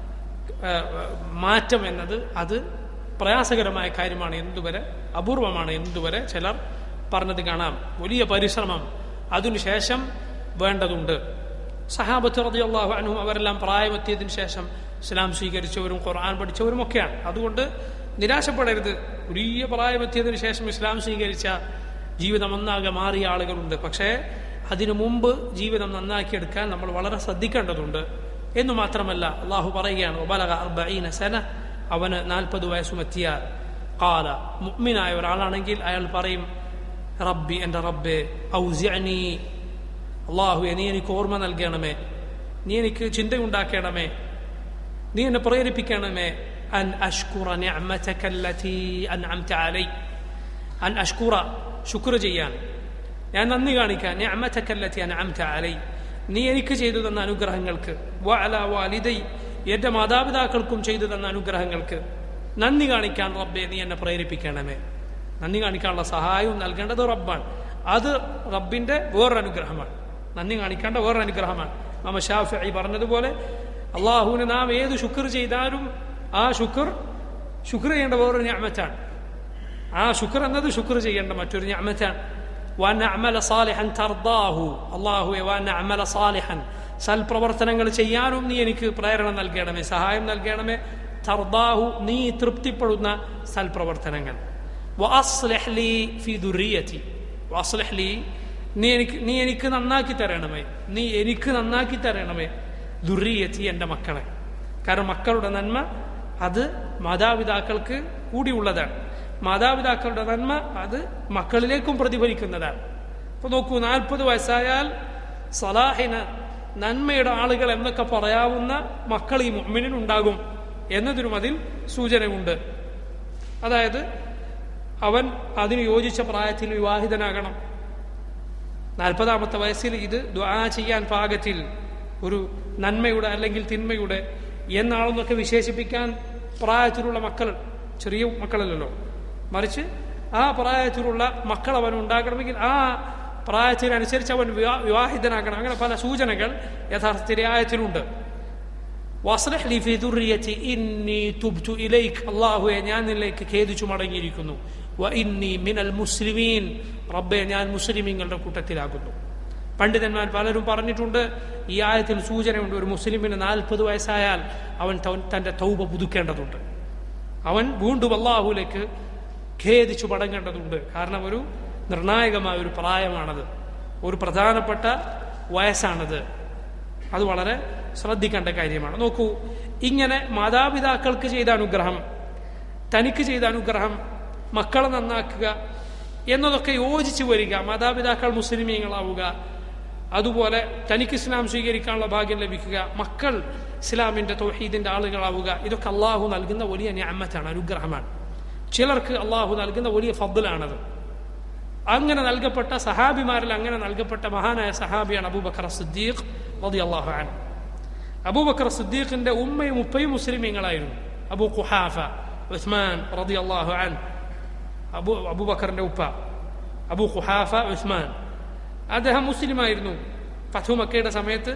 Speaker 1: മാറ്റം എന്നത് അത് പ്രയാസകരമായ കാര്യമാണ് എന്തുവരെ അപൂർവമാണ് എന്തുവരെ ചിലർ പറഞ്ഞത് കാണാം വലിയ പരിശ്രമം അതിനുശേഷം വേണ്ടതുണ്ട് സഹാബത്ത് റളിയല്ലാഹു അൻഹും അവരെല്ലാം പ്രായമെത്തിയതിനു ശേഷം ഇസ്ലാം സ്വീകരിച്ചവരും ഖുർആൻ പഠിച്ചവരും ഒക്കെയാണ് അതുകൊണ്ട് നിരാശപ്പെടരുത് വലിയ പ്രായമെത്തിയതിനു ശേഷം ഇസ്ലാം സ്വീകരിച്ച ജീവിതം ഒന്നാകെ മാറിയ ആളുകളുണ്ട് പക്ഷേ അതിനു മുമ്പ് ജീവിതം നന്നാക്കിയെടുക്കാൻ നമ്മൾ വളരെ ശ്രദ്ധിക്കേണ്ടതുണ്ട് എന്നു മാത്രമല്ല അള്ളാഹു പറയുകയാണ് ഒബലക അർബഈന സന അവന് നാൽപ്പത് വയസ്സുമെത്തിയാൽ കാല മുഅ്മിനായ ഒരാളാണെങ്കിൽ അയാൾ പറയും റബ്ബി എൻ്റെ റബ്ബെ ഔസിഅനി അള്ളാഹുവെ നീ എനിക്ക് ഓർമ്മ നൽകണമേ നീ എനിക്ക് ചിന്തയുണ്ടാക്കണമേ നീ എന്നെ പ്രേരിപ്പിക്കണമേ അൻ അഷ്കുറ നിഅമതകല്ലതി അൻഅംത അലൈ അൻ അഷ്കുറ ശുക്ർ ചെയ്യാൻ ഞാൻ നന്ദി കാണിക്കാൻ നിഅമതകല്ലതി അൻഅംത അലൈ നീ എനിക്ക് ചെയ്തു തന്ന അനുഗ്രഹങ്ങൾക്ക് വഅല വാലിദൈ എന്റെ മാതാപിതാക്കൾക്കും ചെയ്തു തന്ന അനുഗ്രഹങ്ങൾക്ക് നന്ദി കാണിക്കാൻ റബ്ബെ നീ എന്നെ പ്രേരിപ്പിക്കണമേ നന്ദി കാണിക്കാനുള്ള സഹായവും നൽകേണ്ടത് റബ്ബാണ് അത് റബ്ബിന്റെ വേറൊരു അനുഗ്രഹമാണ് നന്ദി കാണിക്കേണ്ട വേറൊരു അനുഗ്രഹമാണ് മാമ ഷാഫി പറഞ്ഞതുപോലെ അള്ളാഹുവിന് നാം ഏത് ശുക്ർ ചെയ്താലും ആ ശുക്ർ ശുക്ർ ചെയ്യേണ്ട വേറൊരു ഞാമത്താണ് ആ ശുക്ർ എന്നത് ശുക്ർ ചെയ്യേണ്ട മറ്റൊരു ഞാമത്താണ് وأن أعمل صالحا ترضاه الله وأن أعمل صالحا സൽപ്രവർത്തനങ്ങൾ ചെയ്യാനും നീ എനിക്ക് പ്രേരണ നൽകണമേ സഹായം നൽകണമേ തർദാഹു നീ തൃപ്തിപ്പെടുന്ന സൽപ്രവർത്തനങ്ങൾ വഅസ്ലിഹ് ലീ ഫി ദുർരിയതി വഅസ്ലിഹ് ലീ നീ എനിക്ക് നീ എനിക്ക് നന്നാക്കി തരണമേ നീ എനിക്ക് നന്നാക്കി തരണമേ ദുർരിയത്തി എൻ്റെ മക്കളെ കാരണം മക്കളുടെ നന്മ അത് മാതാപിതാക്കൾക്ക് കൂടിയുള്ളതാണ് മാതാപിതാക്കളുടെ നന്മ അത് മക്കളിലേക്കും പ്രതിഫലിക്കുന്നതാണ് ഇപ്പൊ നോക്കൂ നാൽപ്പത് വയസ്സായാൽ സലാഹിന് നന്മയുടെ ആളുകൾ എന്നൊക്കെ പറയാവുന്ന മക്കൾ ഈ മുഅ്മിനിനുണ്ടാകും എന്നതിനും അതിൽ സൂചനയുണ്ട് അതായത് അവൻ അതിന് യോജിച്ച പ്രായത്തിൽ വിവാഹിതനാകണം നാൽപ്പതാമത്തെ വയസ്സിൽ ഇത് ദ്വാ ചെയ്യാൻ പാകത്തിൽ ഒരു നന്മയുടെ അല്ലെങ്കിൽ തിന്മയുടെ എന്നാളെന്നൊക്കെ വിശേഷിപ്പിക്കാൻ പ്രായത്തിലുള്ള മക്കൾ ചെറിയ മക്കളല്ലല്ലോ മറിച്ച് ആ പ്രായത്തിലുള്ള മക്കൾ അവൻ ഉണ്ടാകണമെങ്കിൽ ആ പ്രായത്തിനനുസരിച്ച് അവൻ വിവാ- വിവാഹിതനാകണം അങ്ങനെ പല സൂചനകൾ യഥാർത്ഥത്തിൽ ആയത്തിലുണ്ട് വസ്ലഹ് ലി ഫി ദുർരിയതി ഇന്നി തുബ്തു ഇലൈക് അല്ലാഹുവേ ഞാൻ നിന്നിലേക്ക് ഖേദിച്ചു മടങ്ങിയിരിക്കുന്നു വ ഇന്നി മിനൽ മുസ്ലിമീൻ റബ്ബെ ഞാൻ മുസ്ലിമീങ്ങളുടെ കൂട്ടത്തിലാകുന്നു പണ്ഡിതന്മാർ പലരും പറഞ്ഞിട്ടുണ്ട് ഈ ആയത്തിൽ സൂചനയുണ്ട് ഒരു മുസ്ലിമിന് നാൽപ്പത് വയസ്സായാൽ അവൻ തവൻ- തന്റെ തൗബ പുതുക്കേണ്ടതുണ്ട് അവൻ വീണ്ടും അള്ളാഹുലേക്ക് ഖേദിച്ചു മടങ്ങേണ്ടതുണ്ട് കാരണം ഒരു നിർണായകമായ ഒരു പ്രായമാണത് ഒരു പ്രധാനപ്പെട്ട വയസ്സാണത് അത് വളരെ ശ്രദ്ധിക്കേണ്ട കാര്യമാണ് നോക്കൂ ഇങ്ങനെ മാതാപിതാക്കൾക്ക് ചെയ്ത അനുഗ്രഹം തനിക്ക് ചെയ്ത അനുഗ്രഹം മക്കളെ നന്നാക്കുക എന്നതൊക്കെ യോജിച്ചു വരിക മാതാപിതാക്കൾ മുസ്ലിമീങ്ങളാവുക അതുപോലെ തനിക്ക് ഇസ്ലാം സ്വീകരിക്കാനുള്ള ഭാഗ്യം ലഭിക്കുക മക്കൾ ഇസ്ലാമിന്റെ തൗഹീദിന്റെ ആളുകളാവുക ഇതൊക്കെ അള്ളാഹു നൽകുന്ന വലിയ ഞാമത്താണ് അനുഗ്രഹമാണ് ചിലർക്ക് അള്ളാഹു നൽകുന്ന വലിയ ഫضലാണത് അങ്ങനെ നൽകപ്പെട്ട സഹാബിമാരിൽ അങ്ങനെ നൽകപ്പെട്ട മഹാനായ സഹാബിയാണ് അബൂബക്കർ സിദ്ദീഖ് റതി അള്ളാഹു അൻ അബൂബക്കർ സിദ്ദീഖിന്റെ ഉമ്മയും ഉപ്പയും മുസ്ലിമീങ്ങളായിരുന്നു അബൂ ഖുഹാഫ ഉസ്മാൻ റതി അള്ളാഹു അൻ അബു അബൂബക്കറിന്റെ ഉപ്പ അബൂ ഖുഹാഫ ഉസ്മാൻ അദ്ദേഹം മുസ്ലിമായിരുന്നു ഫതു മക്കയുടെ സമയത്ത്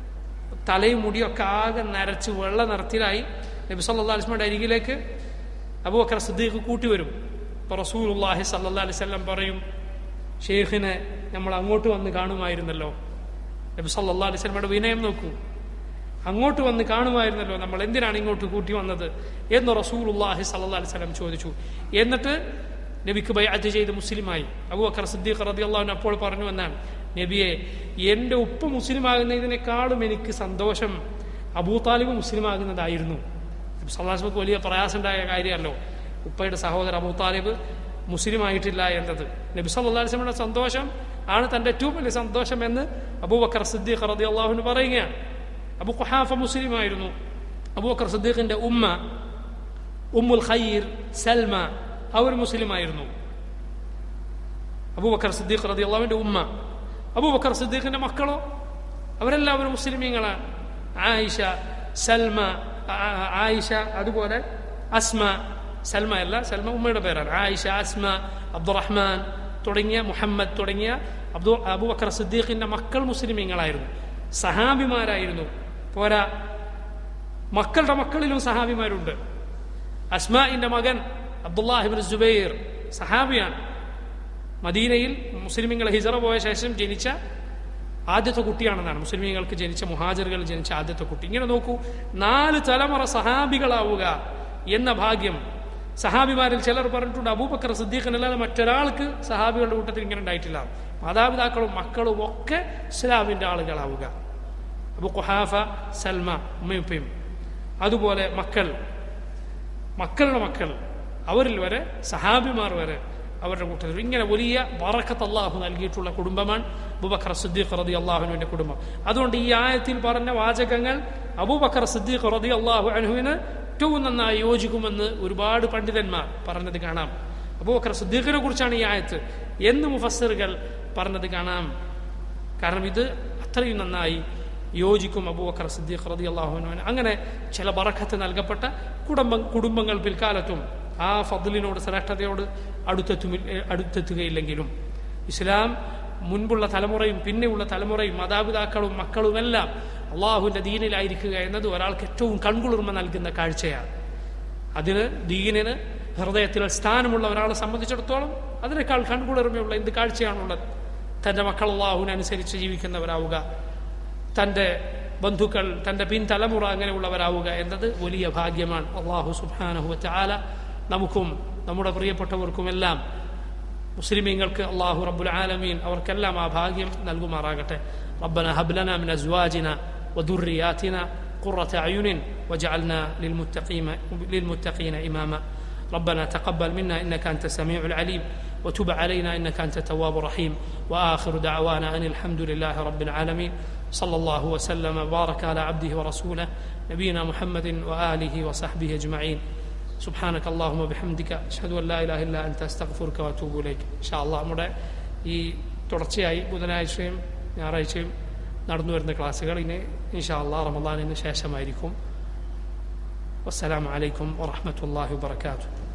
Speaker 1: തലയും മുടിയൊക്കെ ആകെ നരച്ച് വെള്ള നിറത്തിലായി നബി സല്ലാ അലിസ്മയുടെ അരികിലേക്ക് അബൂബക്കർ സിദ്ദീഖ് കൂട്ടി വരും ഇപ്പൊ റസൂലുള്ളാഹി സല്ലല്ലാഹു അലൈഹി വസല്ലം പറയും ഷെയ്ഖിനെ നമ്മൾ അങ്ങോട്ട് വന്ന് കാണുമായിരുന്നല്ലോ നബി സല്ലല്ലാഹു അലൈഹി വസല്ലമയുടെ വിനയം നോക്കൂ അങ്ങോട്ട് വന്ന് കാണുമായിരുന്നല്ലോ നമ്മൾ എന്തിനാണ് ഇങ്ങോട്ട് കൂട്ടി വന്നത് എന്ന് റസൂലുള്ളാഹി സല്ലല്ലാഹു അലൈഹി വസല്ലം ചോദിച്ചു എന്നിട്ട് നബിക്ക് ബൈഅത്ത് ചെയ്ത് മുസ്ലിമായി അബൂബക്കർ സിദ്ദീഖ് റളിയല്ലാഹു അൻഹു അപ്പോൾ പറഞ്ഞു എന്നാണ് നബിയെ എൻ്റെ ഉപ്പ് മുസ്ലിമാകുന്നതിനേക്കാളും എനിക്ക് സന്തോഷം അബൂ താലിബ് മുസ്ലിമാകുന്നതായിരുന്നു സല്ലാസ്മക്ക് വലിയ പ്രയാസമുണ്ടായ കാര്യമല്ലോ ഉപ്പയുടെ സഹോദരൻ അബൂ താലിബ് മുസ്ലിം ആയിട്ടില്ല എന്നത് നബി സല്ലല്ലാഹു അലൈഹി വസല്ലമയുടെ സന്തോഷം ആണ് തന്റെ ഏറ്റവും വലിയ സന്തോഷം എന്ന് അബൂബക്കർ സിദ്ദീഖ് റളിയല്ലാഹു അൻഹു പറയുകയാണ് അബു ഖുഹാഫ മുസ്ലിം ആയിരുന്നു അബൂബക്കർ സിദ്ദീഖിന്റെ ഉമ്മ ഉമ്മുൽ ഖൈർ സൽമ അവർ മുസ്ലിം ആയിരുന്നു അബൂബക്കർ സിദ്ദീഖ് റളിയല്ലാഹുവിന്റെ ഉമ്മ അബൂബക്കർ സിദ്ദീഖിന്റെ മക്കളോ അവരെല്ലാവരും മുസ്ലിമീങ്ങളാണ് ആയിഷ സൽമ ആ- ആയിഷ അതുപോലെ അസ്മ സൽമ അല്ല സൽമ ഉമ്മയുടെ പേരാണ് ആയിഷ അസ്മ അബ്ദുറഹ്മാൻ തുടങ്ങിയ മുഹമ്മദ് തുടങ്ങിയ അബ്ദു അബൂബക്കർ സിദ്ദീഖിന്റെ മക്കൾ മുസ്ലിമീങ്ങളായിരുന്നു സഹാബിമാരായിരുന്നു പോരാ മക്കളുടെ മക്കളിലും സഹാബിമാരുണ്ട് അസ്മാഇന്റെ മകൻ അബ്ദുല്ലാഹിബിൻ ജുബൈർ സഹാബിയാണ് മദീനയിൽ മുസ്ലിമീങ്ങൾ ഹിജറ പോയ ശേഷം ജനിച്ച ആദ്യത്തെ കുട്ടിയാണെന്നാണ് മുസ്ലിമീങ്ങൾക്ക് ജനിച്ച മുഹാജറുകൾ ജനിച്ച ആദ്യത്തെ കുട്ടി ഇങ്ങനെ നോക്കൂ നാല് തലമുറ സഹാബികളാവുക എന്ന ഭാഗ്യം സഹാബിമാരിൽ ചിലർ പറഞ്ഞിട്ടുണ്ട് അബൂബക്കർ സിദ്ദീഖിനല്ലാതെ മറ്റൊരാൾക്ക് സഹാബികളുടെ കൂട്ടത്തിൽ ഇങ്ങനെ ഉണ്ടായിട്ടില്ല മാതാപിതാക്കളും മക്കളും ഒക്കെ ഇസ്ലാമിന്റെ ആളുകളാവുക അബു ഖുഹാഫ സൽമ ഉമ്മയുപ്പയും അതുപോലെ മക്കൾ മക്കളുടെ മക്കൾ അവരിൽ വരെ സഹാബിമാർ വരെ അവരുടെ കൂട്ടത്തിൽ ഇങ്ങനെ വലിയ വറക്കത്ത് അള്ളാഹു നൽകിയിട്ടുള്ള കുടുംബമാണ് അബൂബക്കർ സിദ്ദീഖ് റതി അള്ളാഹുവിന്റെ കുടുംബം അതുകൊണ്ട് ഈ ആയത്തിൽ പറഞ്ഞ വാചകങ്ങൾ അബൂബക്കർ സിദ്ദീഖ് റതി അള്ളാഹു അനുവിന് ഏറ്റവും നന്നായി യോജിക്കുമെന്ന് ഒരുപാട് പണ്ഡിതന്മാർ പറഞ്ഞത് കാണാം അബൂബക്കർ സിദ്ദീഖിനെ കുറിച്ചാണ് ഈ ആയത്ത് എന്ന് മുഫസ്സിറുകൾ പറഞ്ഞത് കാണാം കാരണം ഇത് അത്രയും നന്നായി യോജിക്കും അബൂബക്കർ സിദ്ദീഖ് റതി അള്ളാഹുവിന് അങ്ങനെ ചില ബറക്കത്ത് നൽകപ്പെട്ട കുടുംബ കുടുംബങ്ങൾ പിൽക്കാലത്തും ആ ഫضലിനോട് ശ്രേഷ്ഠതയോട് അടുത്തെത്തു അടുത്തെത്തുകയില്ലെങ്കിലും ഇസ്ലാം മുൻപുള്ള തലമുറയും പിന്നെയുള്ള തലമുറയും മാതാപിതാക്കളും മക്കളുമെല്ലാം അള്ളാഹുവിന്റെ ദീനിലായിരിക്കുക എന്നത് ഒരാൾക്ക് ഏറ്റവും കൺകുളിർമ നൽകുന്ന കാഴ്ചയാണ് അതിന് ദീനിന് ഹൃദയത്തിൽ സ്ഥാനമുള്ള ഒരാളെ സംബന്ധിച്ചിടത്തോളം അതിനേക്കാൾ കൺകുളിർമയുള്ള എന്ത് കാഴ്ചയാണുള്ളത് തന്റെ മക്കൾ അള്ളാഹുവിനനുസരിച്ച് ജീവിക്കുന്നവരാവുക തന്റെ ബന്ധുക്കൾ തന്റെ പിൻതലമുറ അങ്ങനെയുള്ളവരാവുക എന്നത് വലിയ ഭാഗ്യമാണ് അള്ളാഹു സുബാനഹു ചാല നമുക്കും നമ്മുടെ പ്രിയപ്പെട്ടവർക്കുമെല്ലാം മുസ്ലിമീങ്ങൾക്ക് അള്ളാഹു റബ്ബുൽ ആലമീൻ അവർക്കെല്ലാം ആ ഭാഗ്യം നൽകുമാറാകട്ടെ ربنا هب لنا من ازواجنا وذرياتنا قرة اعين واجعلنا للمتقين للمتقين اماما ربنا تقبل منا انك انت السميع العليم وتب علينا انك انت التواب الرحيم واخر دعوانا ان الحمد لله رب العالمين صلى الله وسلم وبارك على عبده ورسوله نبينا محمد واله وصحبه اجمعين سبحانك اللهم وبحمدك اشهد ان لا اله الا انت استغفرك واتوب اليك ان شاء الله നമ്മുടെ ഈ തുടർച്ചയായി ബുധനാഴ്ചയും ഞായറാഴ്ചയും നടന്നു വരുന്ന ക്ലാസ്സുകൾ ഇനി ഇൻഷാ അള്ളാഹ് റമദാനിന് ശേഷമായിരിക്കും വസ്സലാമു അലൈക്കും വറഹ്മത്തുള്ളാഹി വബറകാതുഹു